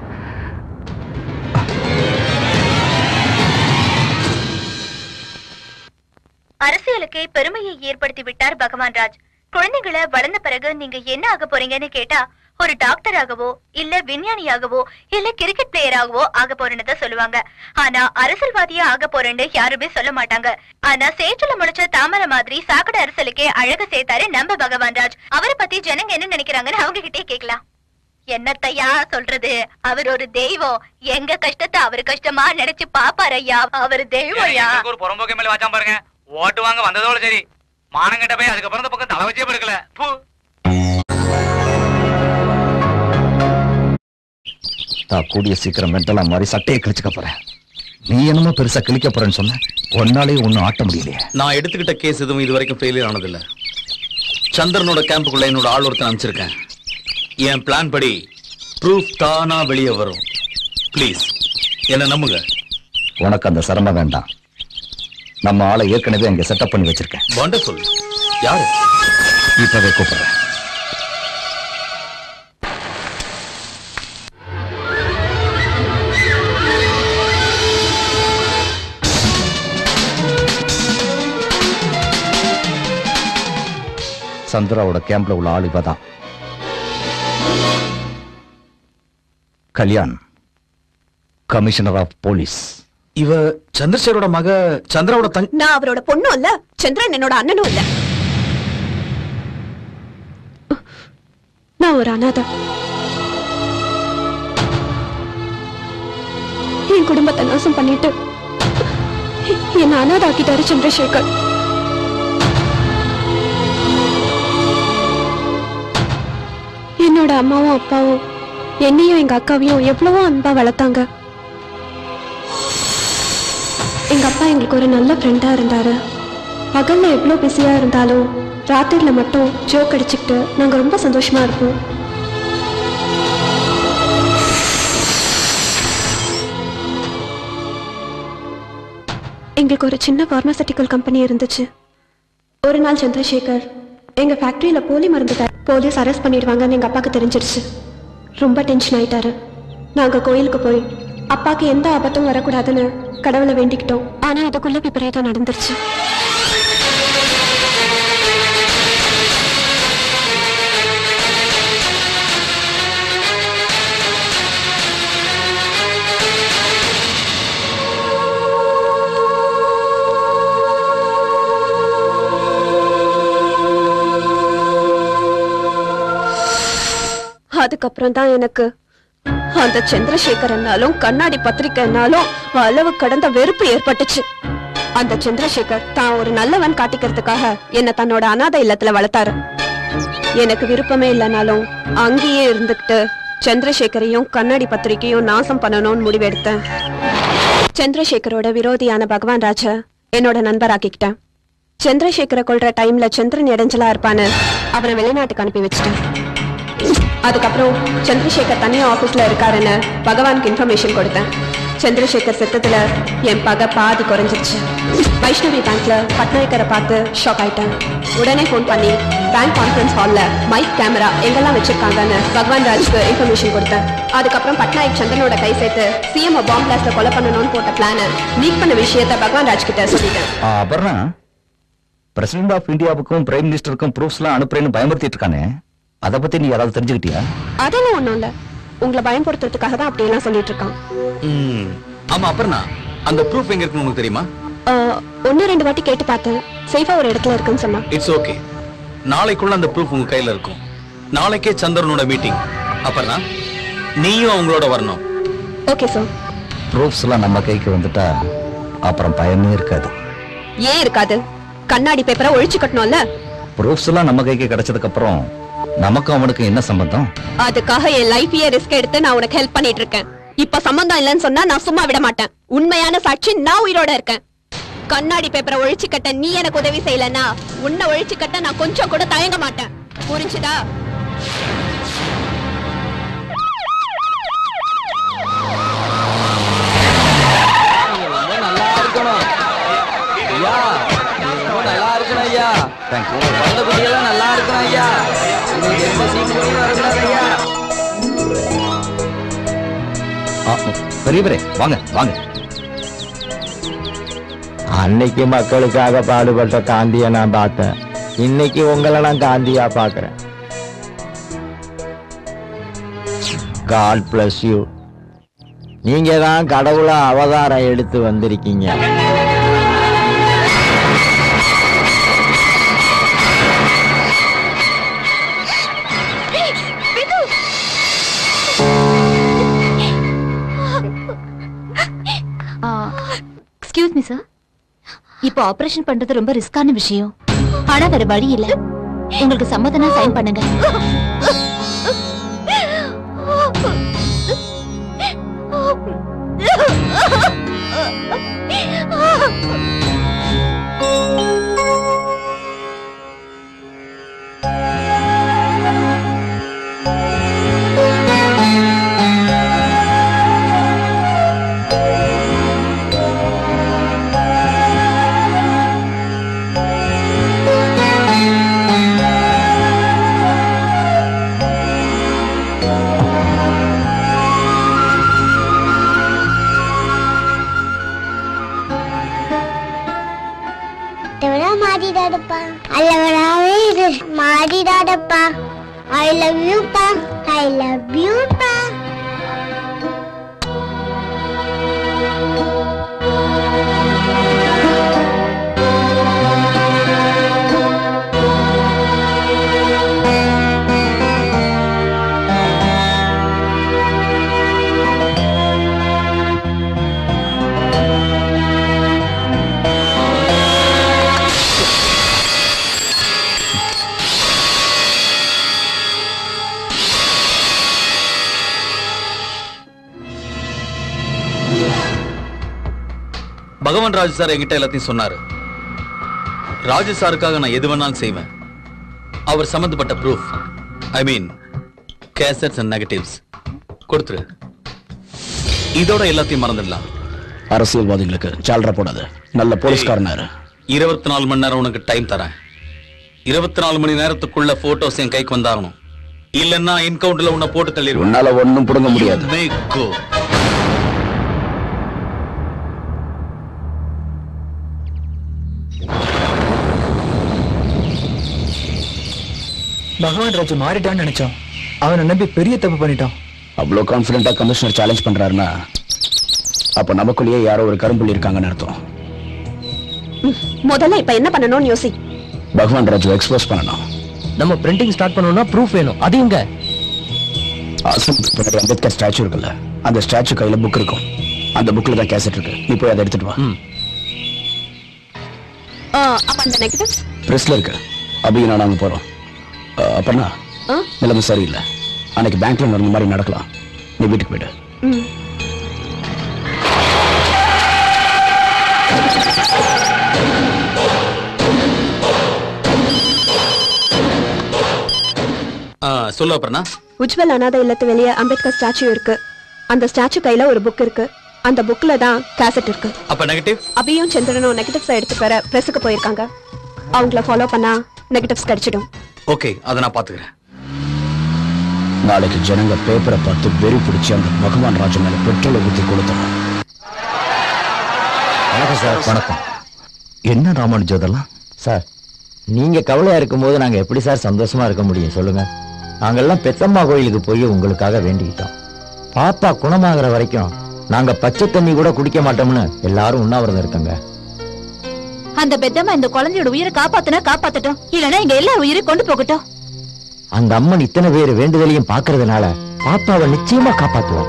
அரசியலுக்கே பெருமையை ஏற்படுத்தி விட்டார் பகவான் ராஜ் குழந்தைகளை வளர்ந்த பிறகு நீங்க என்ன ஆக போறீங்கன்னு கேட்டா ஒரு டாக்டராகவோ இல்ல விஞ்ஞானியாகவோ இல்ல கிரிக்கெட் பிளேயராகவோ ஆக போறேன்னு தான் சொல்லுவாங்க ஆனா அரசியல்வாதியா ஆக போறேன்னு யாருமே சொல்ல மாட்டாங்க ஆனா சேற்றுல முளைச்ச தாமரை மாதிரி சாக்கடை அரசியலுக்கே அழகு சேர்த்தாரு நம்ம பகவான் ராஜ் அவரை பத்தி ஜனங்க என்ன நினைக்கிறாங்கன்னு அவங்க கிட்டே கேட்கலாம் என்னத்தையா சொல்றது அவர் ஒரு தெய்வம் எங்க கஷ்டத்தை அவர் கஷ்டமா நினைச்சு பாப்பாரு ஐயா அவர் தெய்வம் ஐயா எங்களுக்கு ஒரு புறம்போக்கு மேல வச்சான் பாருங்க ஓட்டு வாங்க வந்ததோட சரி மானங்கிட்ட போய் அதுக்கப்புறம் இந்த பக்கம் தலை வச்சே படுக்கல பூ நான் கூடிய சீக்கிரம் மென்டலா மாதிரி சட்டையை கிழிச்சுக்க போறேன் நீ என்னமோ பெருசா கிழிக்க போறேன்னு சொன்ன ஒன்னாலே ஒண்ணும் ஆட்ட முடியலையே நான் எடுத்துக்கிட்ட கேஸ் எதுவும் இது வரைக்கும் ஃபெயிலியர் ஆனதில்ல சந்திரனோட கேம்புக்குள்ள என்னோட ஆள் ஒருத்தன் அனுப்பிச்சிருக்கேன் என் பிளான் படி ப்ரூஃப் தானா வெளியே வரும் ப்ளீஸ் என்ன நம்புங்க உனக்கு அந்த சிரமம் வேண்டாம் நம்ம ஆளை ஏற்கனவே அங்க செட்டப் பண்ணி வச்சிருக்கேன் வண்டர்ஃபுல் யாரு இப்பவே கூப்பிடுறேன் சந்திராவோட கேம்ப்ல உள்ள ஆள் இவதான் கல்யாண் கமிஷனர் ஆஃப் போலீஸ் இவ சந்திரசேகரோட மக சந்திராவோட தங்க நான் அவரோட பொண்ணும் இல்ல சந்திரன் என்னோட அண்ணனும் இல்ல நான் ஒரு அனாதை என் குடும்பத்தை நாசம் பண்ணிட்டு என்ன அனாதாக்கிட்டாரு சந்திரசேகர் என்னோட அம்மாவும் அப்பாவும் என்னையும் எங்க அக்காவையும் எவ்வளவோ அன்பா வளர்த்தாங்க எங்க அப்பா எங்களுக்கு ஒரு நல்ல ஃப்ரெண்டா இருந்தாரு பகல்ல எவ்வளவு பிஸியா இருந்தாலும் ராத்திரில மட்டும் ஜோக் அடிச்சுக்கிட்டு நாங்க ரொம்ப சந்தோஷமா இருப்போம் எங்களுக்கு ஒரு சின்ன பார்மாசட்டிக்கல் கம்பெனி இருந்துச்சு ஒரு நாள் சந்திரசேகர் எங்க ஃபேக்டரியில போலி மருந்து தர போலீஸ் அரெஸ்ட் பண்ணிடுவாங்கன்னு எங்க அப்பாவுக்கு தெரிஞ்சிருச்சு ரொம்ப டென்ஷன் ஆயிட்டாரு நாங்க கோயிலுக்கு போய் அப்பாக்கு எந்த ஆபத்தும் வரக்கூடாதுன்னு கடவுளை வேண்டிக்கிட்டோம் ஆனா அதுக்குள்ள விபரீதம் நடந்துருச்சு அதுக்கப்புறம் தான் எனக்கு அந்த சந்திரசேகரனாலும் கண்ணாடி பத்திரிக்கைனாலும் அளவு கடந்த வெறுப்பு ஏற்பட்டுச்சு அந்த சந்திரசேகர் தான் ஒரு நல்லவன் காட்டிக்கிறதுக்காக என்ன தன்னோட அனாதை இல்லத்துல வளர்த்தாரு எனக்கு விருப்பமே இல்லைனாலும் அங்கேயே இருந்துகிட்டு சந்திரசேகரையும் கண்ணாடி பத்திரிக்கையும் நாசம் பண்ணணும்னு முடிவெடுத்தேன் சந்திரசேகரோட விரோதியான பகவான் ராஜ என்னோட நண்பராக்கிக்கிட்டேன் சந்திரசேகரை கொல்ற டைம்ல சந்திரன் இடைஞ்சலா இருப்பான்னு அவனை வெளிநாட்டுக்கு அனுப்பி வச்சிட்டேன் அதுக்கப்புறம் சந்திரசேகர் தனியா ஆபீஸ்ல இருக்காருன்னு பகவானுக்கு இன்ஃபர்மேஷன் கொடுத்தேன் சந்திரசேகர் செத்ததுல என் பகை பாதி குறைஞ்சிருச்சு வைஷ்ணவி பேங்க்ல பட்நாயக்கரை பார்த்து ஷாக் ஆயிட்டேன் உடனே ஃபோன் பண்ணி பேங்க் கான்ஃபரன்ஸ் ஹால்ல மைக் கேமரா எங்கெல்லாம் வச்சிருக்காங்கன்னு பகவான் ராஜ்க்கு இன்ஃபர்மேஷன் கொடுத்தேன் அதுக்கப்புறம் பட்நாயக் சந்திரனோட கை சேர்த்து சிஎம் பாம்பு பிளாஸ்ட்ல கொலை பண்ணணும்னு போட்ட பிளான லீக் பண்ண விஷயத்த பகவான் ராஜ் கிட்ட சொல்லிட்டேன் ஆ, அபர்ணா பிரசிடென்ட் ஆஃப் இந்தியாவுக்கும் பிரைம் மினிஸ்டருக்கும் ப்ரூஃப்ஸ் எல்லாம் அனுப்புறேன்னு பயமுறுத்திட்டு இருக்கானே அதை பத்தி நீ யாராவது தெரிஞ்சுக்கிட்டியா அதெல்லாம் ஒண்ணும் இல்ல உங்களை பயன்படுத்துறதுக்காக தான் அப்படியெல்லாம் சொல்லிட்டு இருக்கான் ம். ஆமா அப்புறம்னா அந்த ப்ரூஃப் எங்க இருக்குன்னு உங்களுக்கு தெரியுமா ஆஹ், ஒண்ணு ரெண்டு வாட்டி கேட்டு பார்த்தேன் சேஃபா ஒரு இடத்துல இருக்குன்னு சொன்னான் இட்ஸ் ஓகே நாளைக்குள்ள அந்த ப்ரூஃப் உங்க கையில இருக்கும் நாளைக்கே சந்திரனோட மீட்டிங் அப்புறம்னா நீயும் அவங்களோட வரணும் ஓகே சார் ப்ரூஃப்ஸ் எல்லாம் நம்ம கைக்கு வந்துட்டா அப்புறம் பயமே இருக்காது ஏன் இருக்காது கண்ணாடி பேப்பரை ஒழிச்சு கட்டணும்ல ப்ரூஃப்ஸ் எல்லாம் நம்ம கைக்கு கிடைச்சதுக்கு அப்புறம் நமக்கும் அவனுக்கும் என்ன சம்பந்தம் அதுக்காக என் லைஃபையே ரிஸ்க் எடுத்து நான் உனக்கு ஹெல்ப் பண்ணிட்டு இருக்கேன் இப்ப சம்பந்தம் இல்லைன்னு சொன்னா நான் சும்மா விட மாட்டேன் உண்மையான சாட்சி நான் உயிரோட இருக்கேன் கண்ணாடி பேப்பரை ஒழிச்சு கட்ட நீ எனக்கு உதவி செய்யலன்னா உன்னை ஒழிச்சு கட்ட நான் கொஞ்சம் கூட தயங்க மாட்டேன் புரிஞ்சுதா நல்லா இருக்கணும் ஐயா ரொம்ப நல்லா இருக்கணும் ஐயா வந்த குட்டியெல்லாம் நல்லா இருக்கணும் ஐயா உங்களுக்கு எந்த சீக்கிரம் வரக்கூடாது ஐயா ஆ, பெரியவரே வாங்க வாங்க அன்னைக்கு மக்களுக்காக பாடுபட்ட காந்தியை நான் பார்த்தேன் இன்னைக்கு உங்களை நான் காந்தியா பார்க்கிறேன் காட் பிளஸ் யூ நீங்க தான் கடவுளா அவதாரம் எடுத்து வந்திருக்கீங்க எக்ஸ்கியூஸ் மீ சார் இப்போ ஆபரேஷன் பண்றது ரொம்ப ரிஸ்கான விஷயம் ஆனா வேற வழி இல்ல உங்களுக்கு சம்மதனா சைன் பண்ணுங்க எவ்வளோ மாறிடாதப்பா அல்லவராவே இரு மாறிடாதப்பா ஐ லவ் யூப்பா ஐ லவ் யூப்பா பகவான் ராஜ் சார் என்கிட்ட எல்லாத்தையும் சொன்னாரு ராஜு சாருக்காக நான் எது வேணாலும் செய்வேன் அவர் சம்பந்தப்பட்ட proof I mean cassettes and negatives கொடுத்துரு இதோட எல்லாத்தையும் மறந்துடலாம் அரசியல்வாதிகளுக்கு சால்ரா போடாது நல்ல போலீஸ்காரனாரு இருபத்தி நாலு மணி நேரம் உனக்கு டைம் தரேன் இருபத்தி நாலு மணி நேரத்துக்குள்ள போட்டோஸ் என் கைக்கு வந்தாகணும் இல்லன்னா என்கவுண்டர்ல உன்னை போட்டு தள்ளிடுவேன் உன்னால ஒண்ணும் புடுங்க முடியாது may go. பகவான் ராஜு மாறிட்டான்னு நினைச்சோம் அவனை நம்பி பெரிய தப்பு பண்ணிட்டான் அவ்வளவு கான்பிடண்டா கமிஷனர் சேலஞ்ச் பண்றாருன்னா அப்ப நமக்குள்ளேயே யாரோ ஒரு கரும்புள்ளி இருக்காங்கன்னு அர்த்தம் முதல்ல இப்ப என்ன பண்ணணும்னு யோசி பகவான் ராஜு எக்ஸ்போஸ் பண்ணணும் நம்ம பிரிண்டிங் ஸ்டார்ட் பண்ணணும்னா ப்ரூஃப் வேணும் அது எங்க ஆசிரம் பின்னாடி அம்பேத்கர் ஸ்டாச்சு இருக்குல்ல அந்த ஸ்டாச்சு கையில புக் இருக்கும் அந்த புக்ல தான் கேசட் இருக்கு நீ போய் அதை எடுத்துட்டு வா ஆ, அப்ப அந்த நெகட்டிவ்ஸ் பிரஸ்ல இருக்கு அபியும் நான் அங்க போறோம் அஹ், அப்பன்னா நிலைமை சரியில்லை அன்னைக்கு பேங்க்ல நடந்த மாதிரி நடக்கலாம் நீ வீட்டுக்கு போயிடு ஆ, சொல்லு அப்புறம்னா உஜ்வல் அனாதை இல்லத்து வெளியே அம்பேத்கர் ஸ்டாச்சு இருக்கு அந்த ஸ்டாச்சு கையில ஒரு புக் இருக்கு அந்த புக்ல தான் கேசட் இருக்கு அப்ப நெகட்டிவ் அபியும் சந்திரனும் நெகட்டிவ்ஸ் எடுத்து வர பிரஸுக்கு போயிருக்காங்க அவங்கள ஃபாலோ பண்ணா நெகட்டிவ்ஸ் கிடைச்சிடும் ஓகே அதை நான் பாத்துக்கிறேன் நாளைக்கு ஜனங்க பேப்பரை பார்த்து வெறி பிடிச்சி அந்த பகவான் ராஜு மேல பெட்ரோலை ஊத்தி கொடுத்தோம் வணக்கம் சார் வணக்கம் என்ன ராமானுஜம் இதெல்லாம் சார் நீங்க கவலையா இருக்கும்போது நாங்க எப்படி சார் சந்தோஷமா இருக்க முடியும் சொல்லுங்க நாங்கெல்லாம் பெத்தம்மா கோயிலுக்கு போய் உங்களுக்காக வேண்டிக்கிட்டோம் பாப்பா குணமாகிற வரைக்கும் நாங்க பச்சை தண்ணி கூட குடிக்க மாட்டோம்னு எல்லாரும் உண்ணாவிரதம் இருக்கங்க அந்த பெத்தம்மா இந்த குழந்தையோட உயிரை காப்பாத்துனா காப்பாத்தட்டும் இல்லனா எங்க எல்லா உயிரையும் கொண்டு போகட்டும் அந்த அம்மன் இத்தனை பேர் வேண்டுதலையும் பாக்குறதுனால பாப்பாவை நிச்சயமா காப்பாத்துவோம்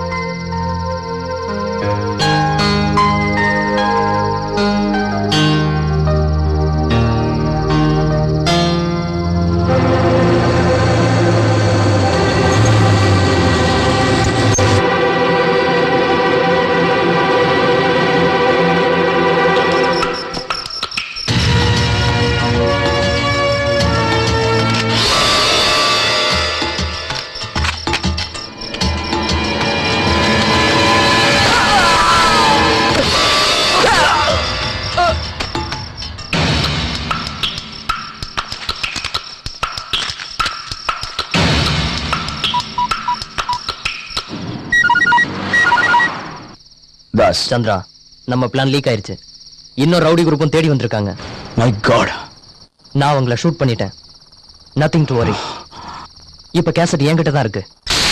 தாஸ் சந்திரா நம்ம பிளான் லீக் ஆயிருச்சு இன்னும் ரவுடி குரூப்பும் தேடி வந்திருக்காங்க மை காட் நான் அவங்கள ஷூட் பண்ணிட்டேன் நத்திங் டு வரி இப்ப கேசட் என்கிட்ட தான் இருக்கு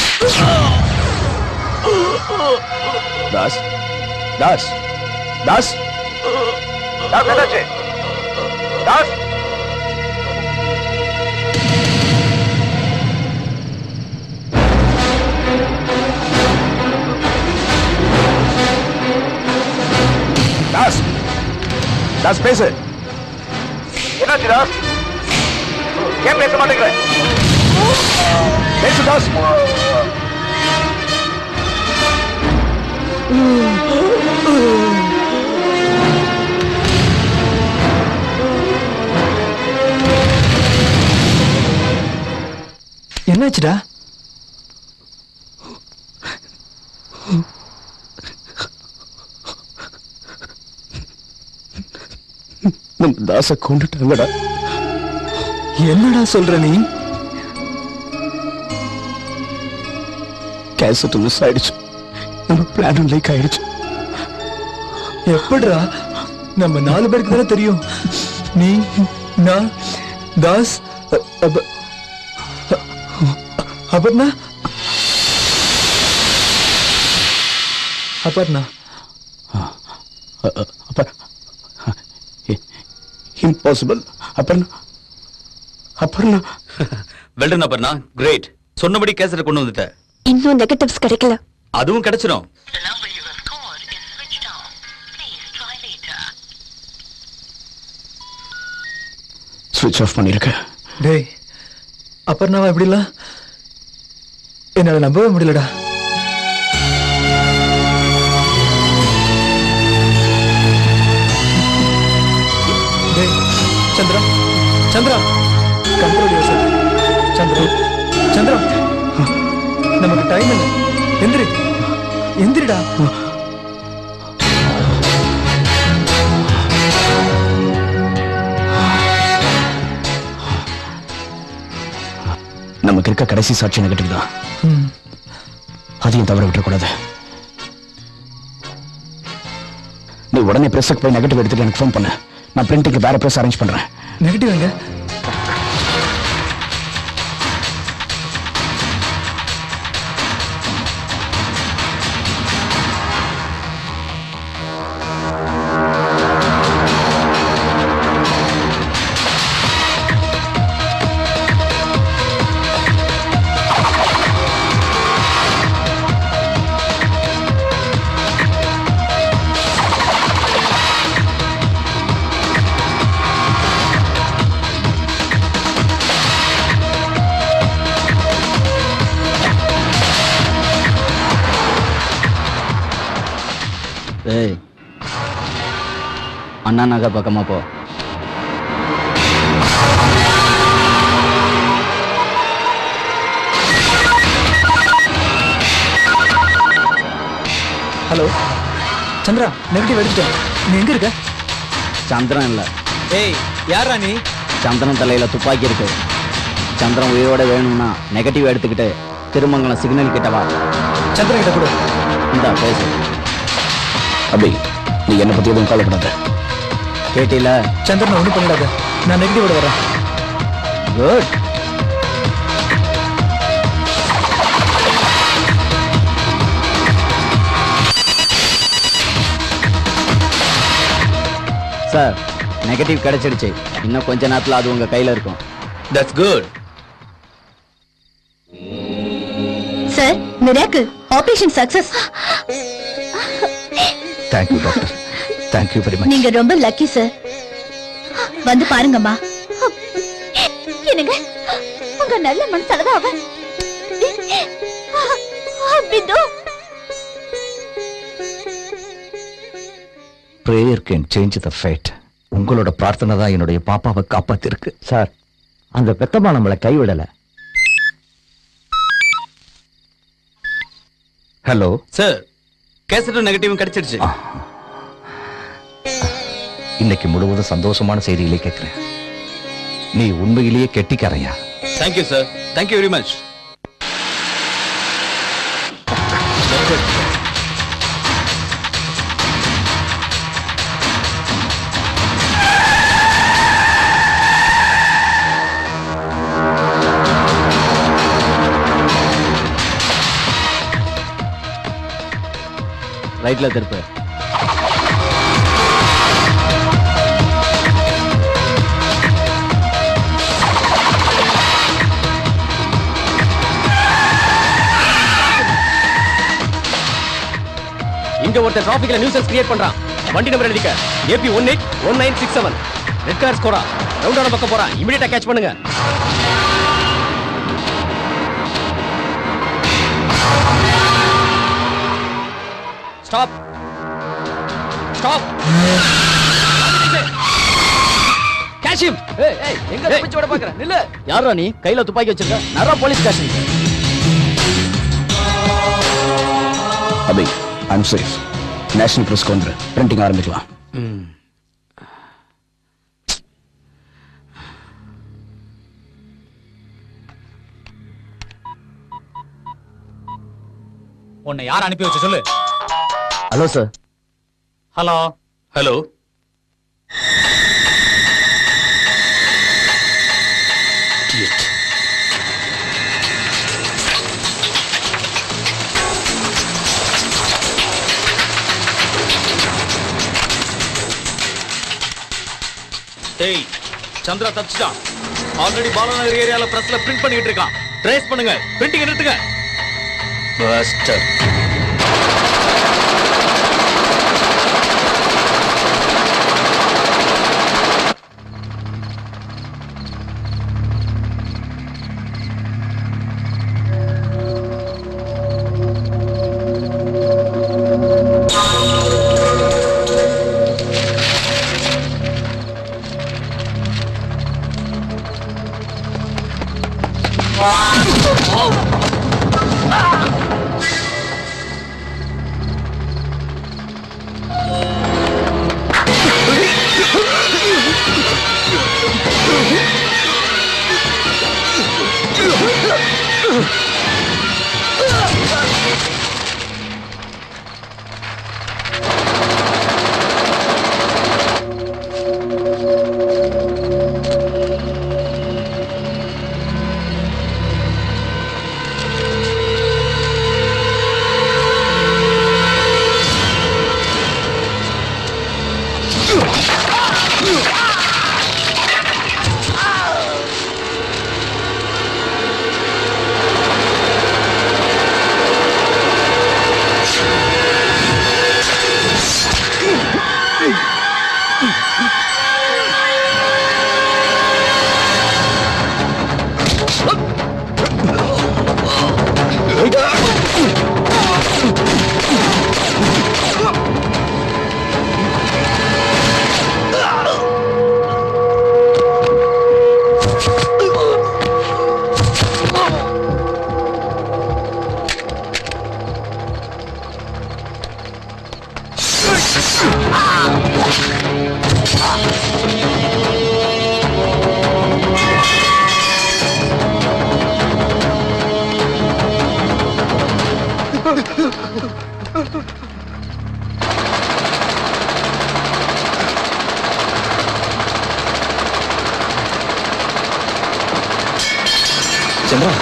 தாஸ் தாஸ் தாஸ் தாஸ் என்னாச்சு தாஸ் தாஸ் தாஸ் பேசு என்னாச்சு தாஸ் ஏன் பேச மாட்டேங்கிற பேசு தாஸ் என்னாச்சுடா நம்ம தாச கொண்டுட்டாங்கடா என்னடா சொல்ற நீ கேசட் மிஸ் ஆயிடுச்சு நம்ம பிளானும் லீக் ஆயிடுச்சு எப்படிடா நம்ம நாலு பேருக்கு தானே தெரியும் நீ நான் தாஸ் அ- அப- அ- அபர்ணா அபர்ணா இம்பாசிபிள் அப்புறம் அப்புறம் வெல்டன் அப்பர்னா கிரேட் சொன்னபடி கேசட் கொண்டு வந்துட்ட இன்னும் நெகட்டிவ்ஸ் கிடைக்கல அதுவும் கிடைச்சிடும் ஸ்விட்ச் ஆஃப் பண்ணிருக்கேன் டேய் அபர்ணாவா எப்படிலாம் என்னால நம்பவே முடியலடா டேய் சந்திரா சந்திரா control yourself. சந்திரு சந்திரா நமக்கு டைம் இல்லை எந்திரி எந்திரிடா நமக்கு இருக்க கடைசி சாட்சி நெகட்டிவ் தான் ம். அதையும் தவற விட்டுறக்கூடாது நீ உடனே பிரஸுக்கு போய் நெகட்டிவ் எடுத்துட்டு எனக்கு ஃபோன் பண்ணு நான் பிரிண்டிங்க்கு வேற பிரஸ் அரேஞ்ச் பண்றேன் நெகட்டிவ் எங்க ஏய் அண்ணா நகர் பக்கமா போ ஹலோ சந்திரா நெகட்டிவ் எடுத்துட்டேன் நீ எங்க இருக்க சந்திரன் இல்ல ஏய் யாரா நீ சந்திரன் தலையில துப்பாக்கி இருக்கு சந்திரன் உயிரோட வேணும்னா நெகட்டிவ் எடுத்துக்கிட்டு திருமங்கலம் சிக்னல் கிட்ட வா சந்திரன் கிட்ட கொடு இந்தா பேசு அபி நீ என்னை பத்தி எதுவும் கவலைப்படாத கேட்டில சந்திரன் ஒண்ணும் பண்ணிடாத நான் நெகட்டிவோட வரேன் குட் சார் நெகட்டிவ் கிடைச்சிடுச்சு இன்னும் கொஞ்ச நேரத்துல அது உங்க கையில இருக்கும் that's good sir miracle operation success thank you doctor thank you very much நீங்க ரொம்ப லக்கி சார் வந்து பாருங்கம்மா என்னங்க உங்க நல்ல மனசாலதான் அவன் Bindu prayer can change the fate உங்களோட பிரார்த்தனை தான் என்னுடைய பாப்பாவை காப்பாத்திருக்கு சார் அந்த பெத்தம்மா நம்மளை கைவிடல ஹலோ சார் கேசட்டும் நெகட்டிவும் கிடைச்சிடுச்சு இன்னைக்கு முழுவதும் சந்தோஷமான செய்திகளை கேட்கிறேன் நீ உண்மையிலேயே கெட்டிக்காரையா thank you sir thank you very much ரைட்ல திருப்பு இங்க ஒருத்தர் டிராபிக்ல நியூசன்ஸ் கிரியேட் பண்றான் வண்டி நம்பர் எழுதிக்க AP one eight one nine six seven red colour ஸ்கோரா ரவுண்டான பக்கம் போறான் இமிடியேட்டா கேட்ச் பண்ணுங்க ஸ்டாப் ஸ்டாப் காஷிம் ஏய் ஏய் எங்க தப்பிச்சு ஓட பாக்குற நில்லு யாரா நீ கையில துப்பாக்கி வச்சிருக்க நரா police Kashim Abhi I'm safe national press கொண்டு பிரிண்டிங் ஆரம்பிக்கலாம் உன்னை யார் அனுப்பி வச்ச சொல்லு ஹலோ சார் ஹலோ ஹலோ ஏய் சந்திரா தப்பிச்சிட்டான் ஆல்ரெடி பாலநகர் ஏரியால பிரஸ்ல பிரிண்ட் பண்ணிட்டு இருக்கான் ட்ரேஸ் பண்ணுங்க பிரிண்டிங் நிறுத்துங்க பஸ்டர் சந்திரா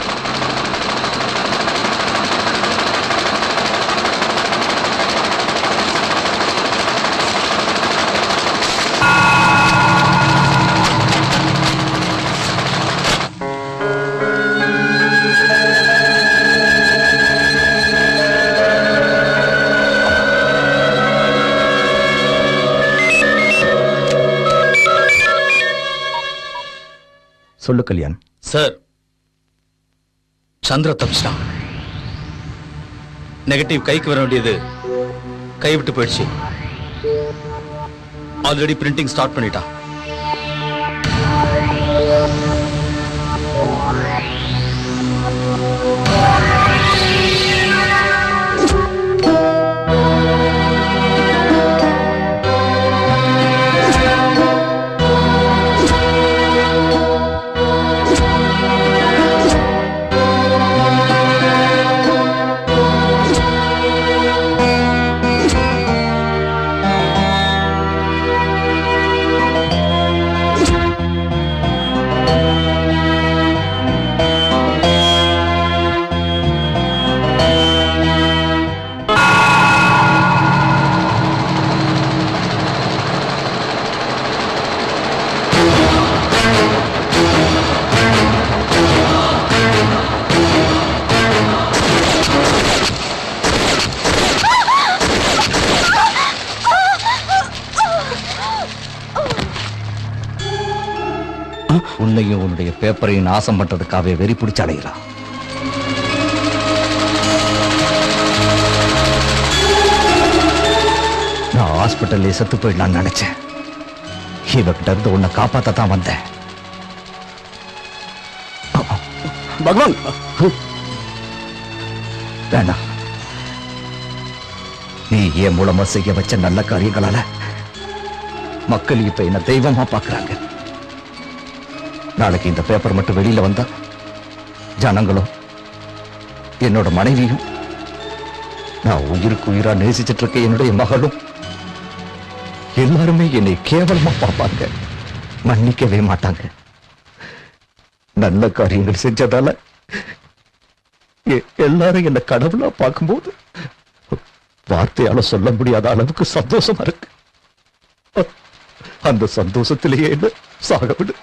சொல்லு கல்யாண் சார் சந்திர தப்பிச்சிட்டான் நெகட்டிவ் கைக்கு வர வேண்டியது கை விட்டு போயிடுச்சு ஆல்ரெடி பிரிண்டிங் ஸ்டார்ட் பண்ணிட்டான் உன்னையும் உன்னுடைய பேப்பரையும் நாசம் பண்றதுக்காகவே வெறி பிடிச்சு அலைகிறான் நான் ஹாஸ்பிட்டல்ல செத்து போயிடலாம்னு நினைச்சேன் இவகிட்ட இருந்து உன்னை காப்பாத்த தான் வந்தேன் பகவான் வேண்டாம் நீ என் மூலமா செய்ய வச்ச நல்ல காரியங்களால மக்கள் இப்ப என்ன தெய்வமா பாக்குறாங்க நாளைக்கு இந்த பேப்பர் மட்டும் வெளியில வந்தா ஜனங்களும் என்னோட மனைவியும் நான் உயிருக்கு உயிரா நேசிச்சிட்டு இருக்க என்னுடைய மகளும் எல்லாருமே என்னை கேவலமா பார்ப்பாங்க மன்னிக்கவே மாட்டாங்க நல்ல காரியங்கள் செஞ்சதால எ- எல்லாரும் என்ன கடவுளா பார்க்கும்போது வார்த்தையால சொல்ல முடியாத அளவுக்கு சந்தோஷமா இருக்கு அந்த சந்தோஷத்திலேயே என்ன சாக விடு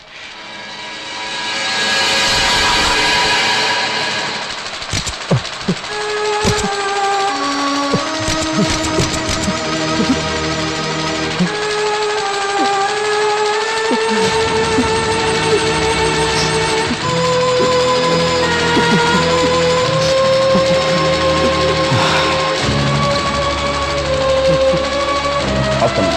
அப்பன்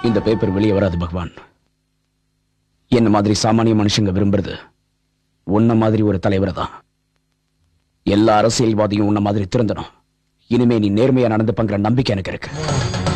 இந்த பேப்பர் வெளியே வராது பகவான் என்ன மாதிரி சாமானிய மனுஷங்க விரும்புறது உன்ன மாதிரி ஒரு தலைவரை தான் எல்லா அரசியல்வாதியும் உன்ன மாதிரி திருந்தணும் இனிமே நீ நேர்மையா நடந்துப்பங்கிற நம்பிக்கை எனக்கு இருக்கு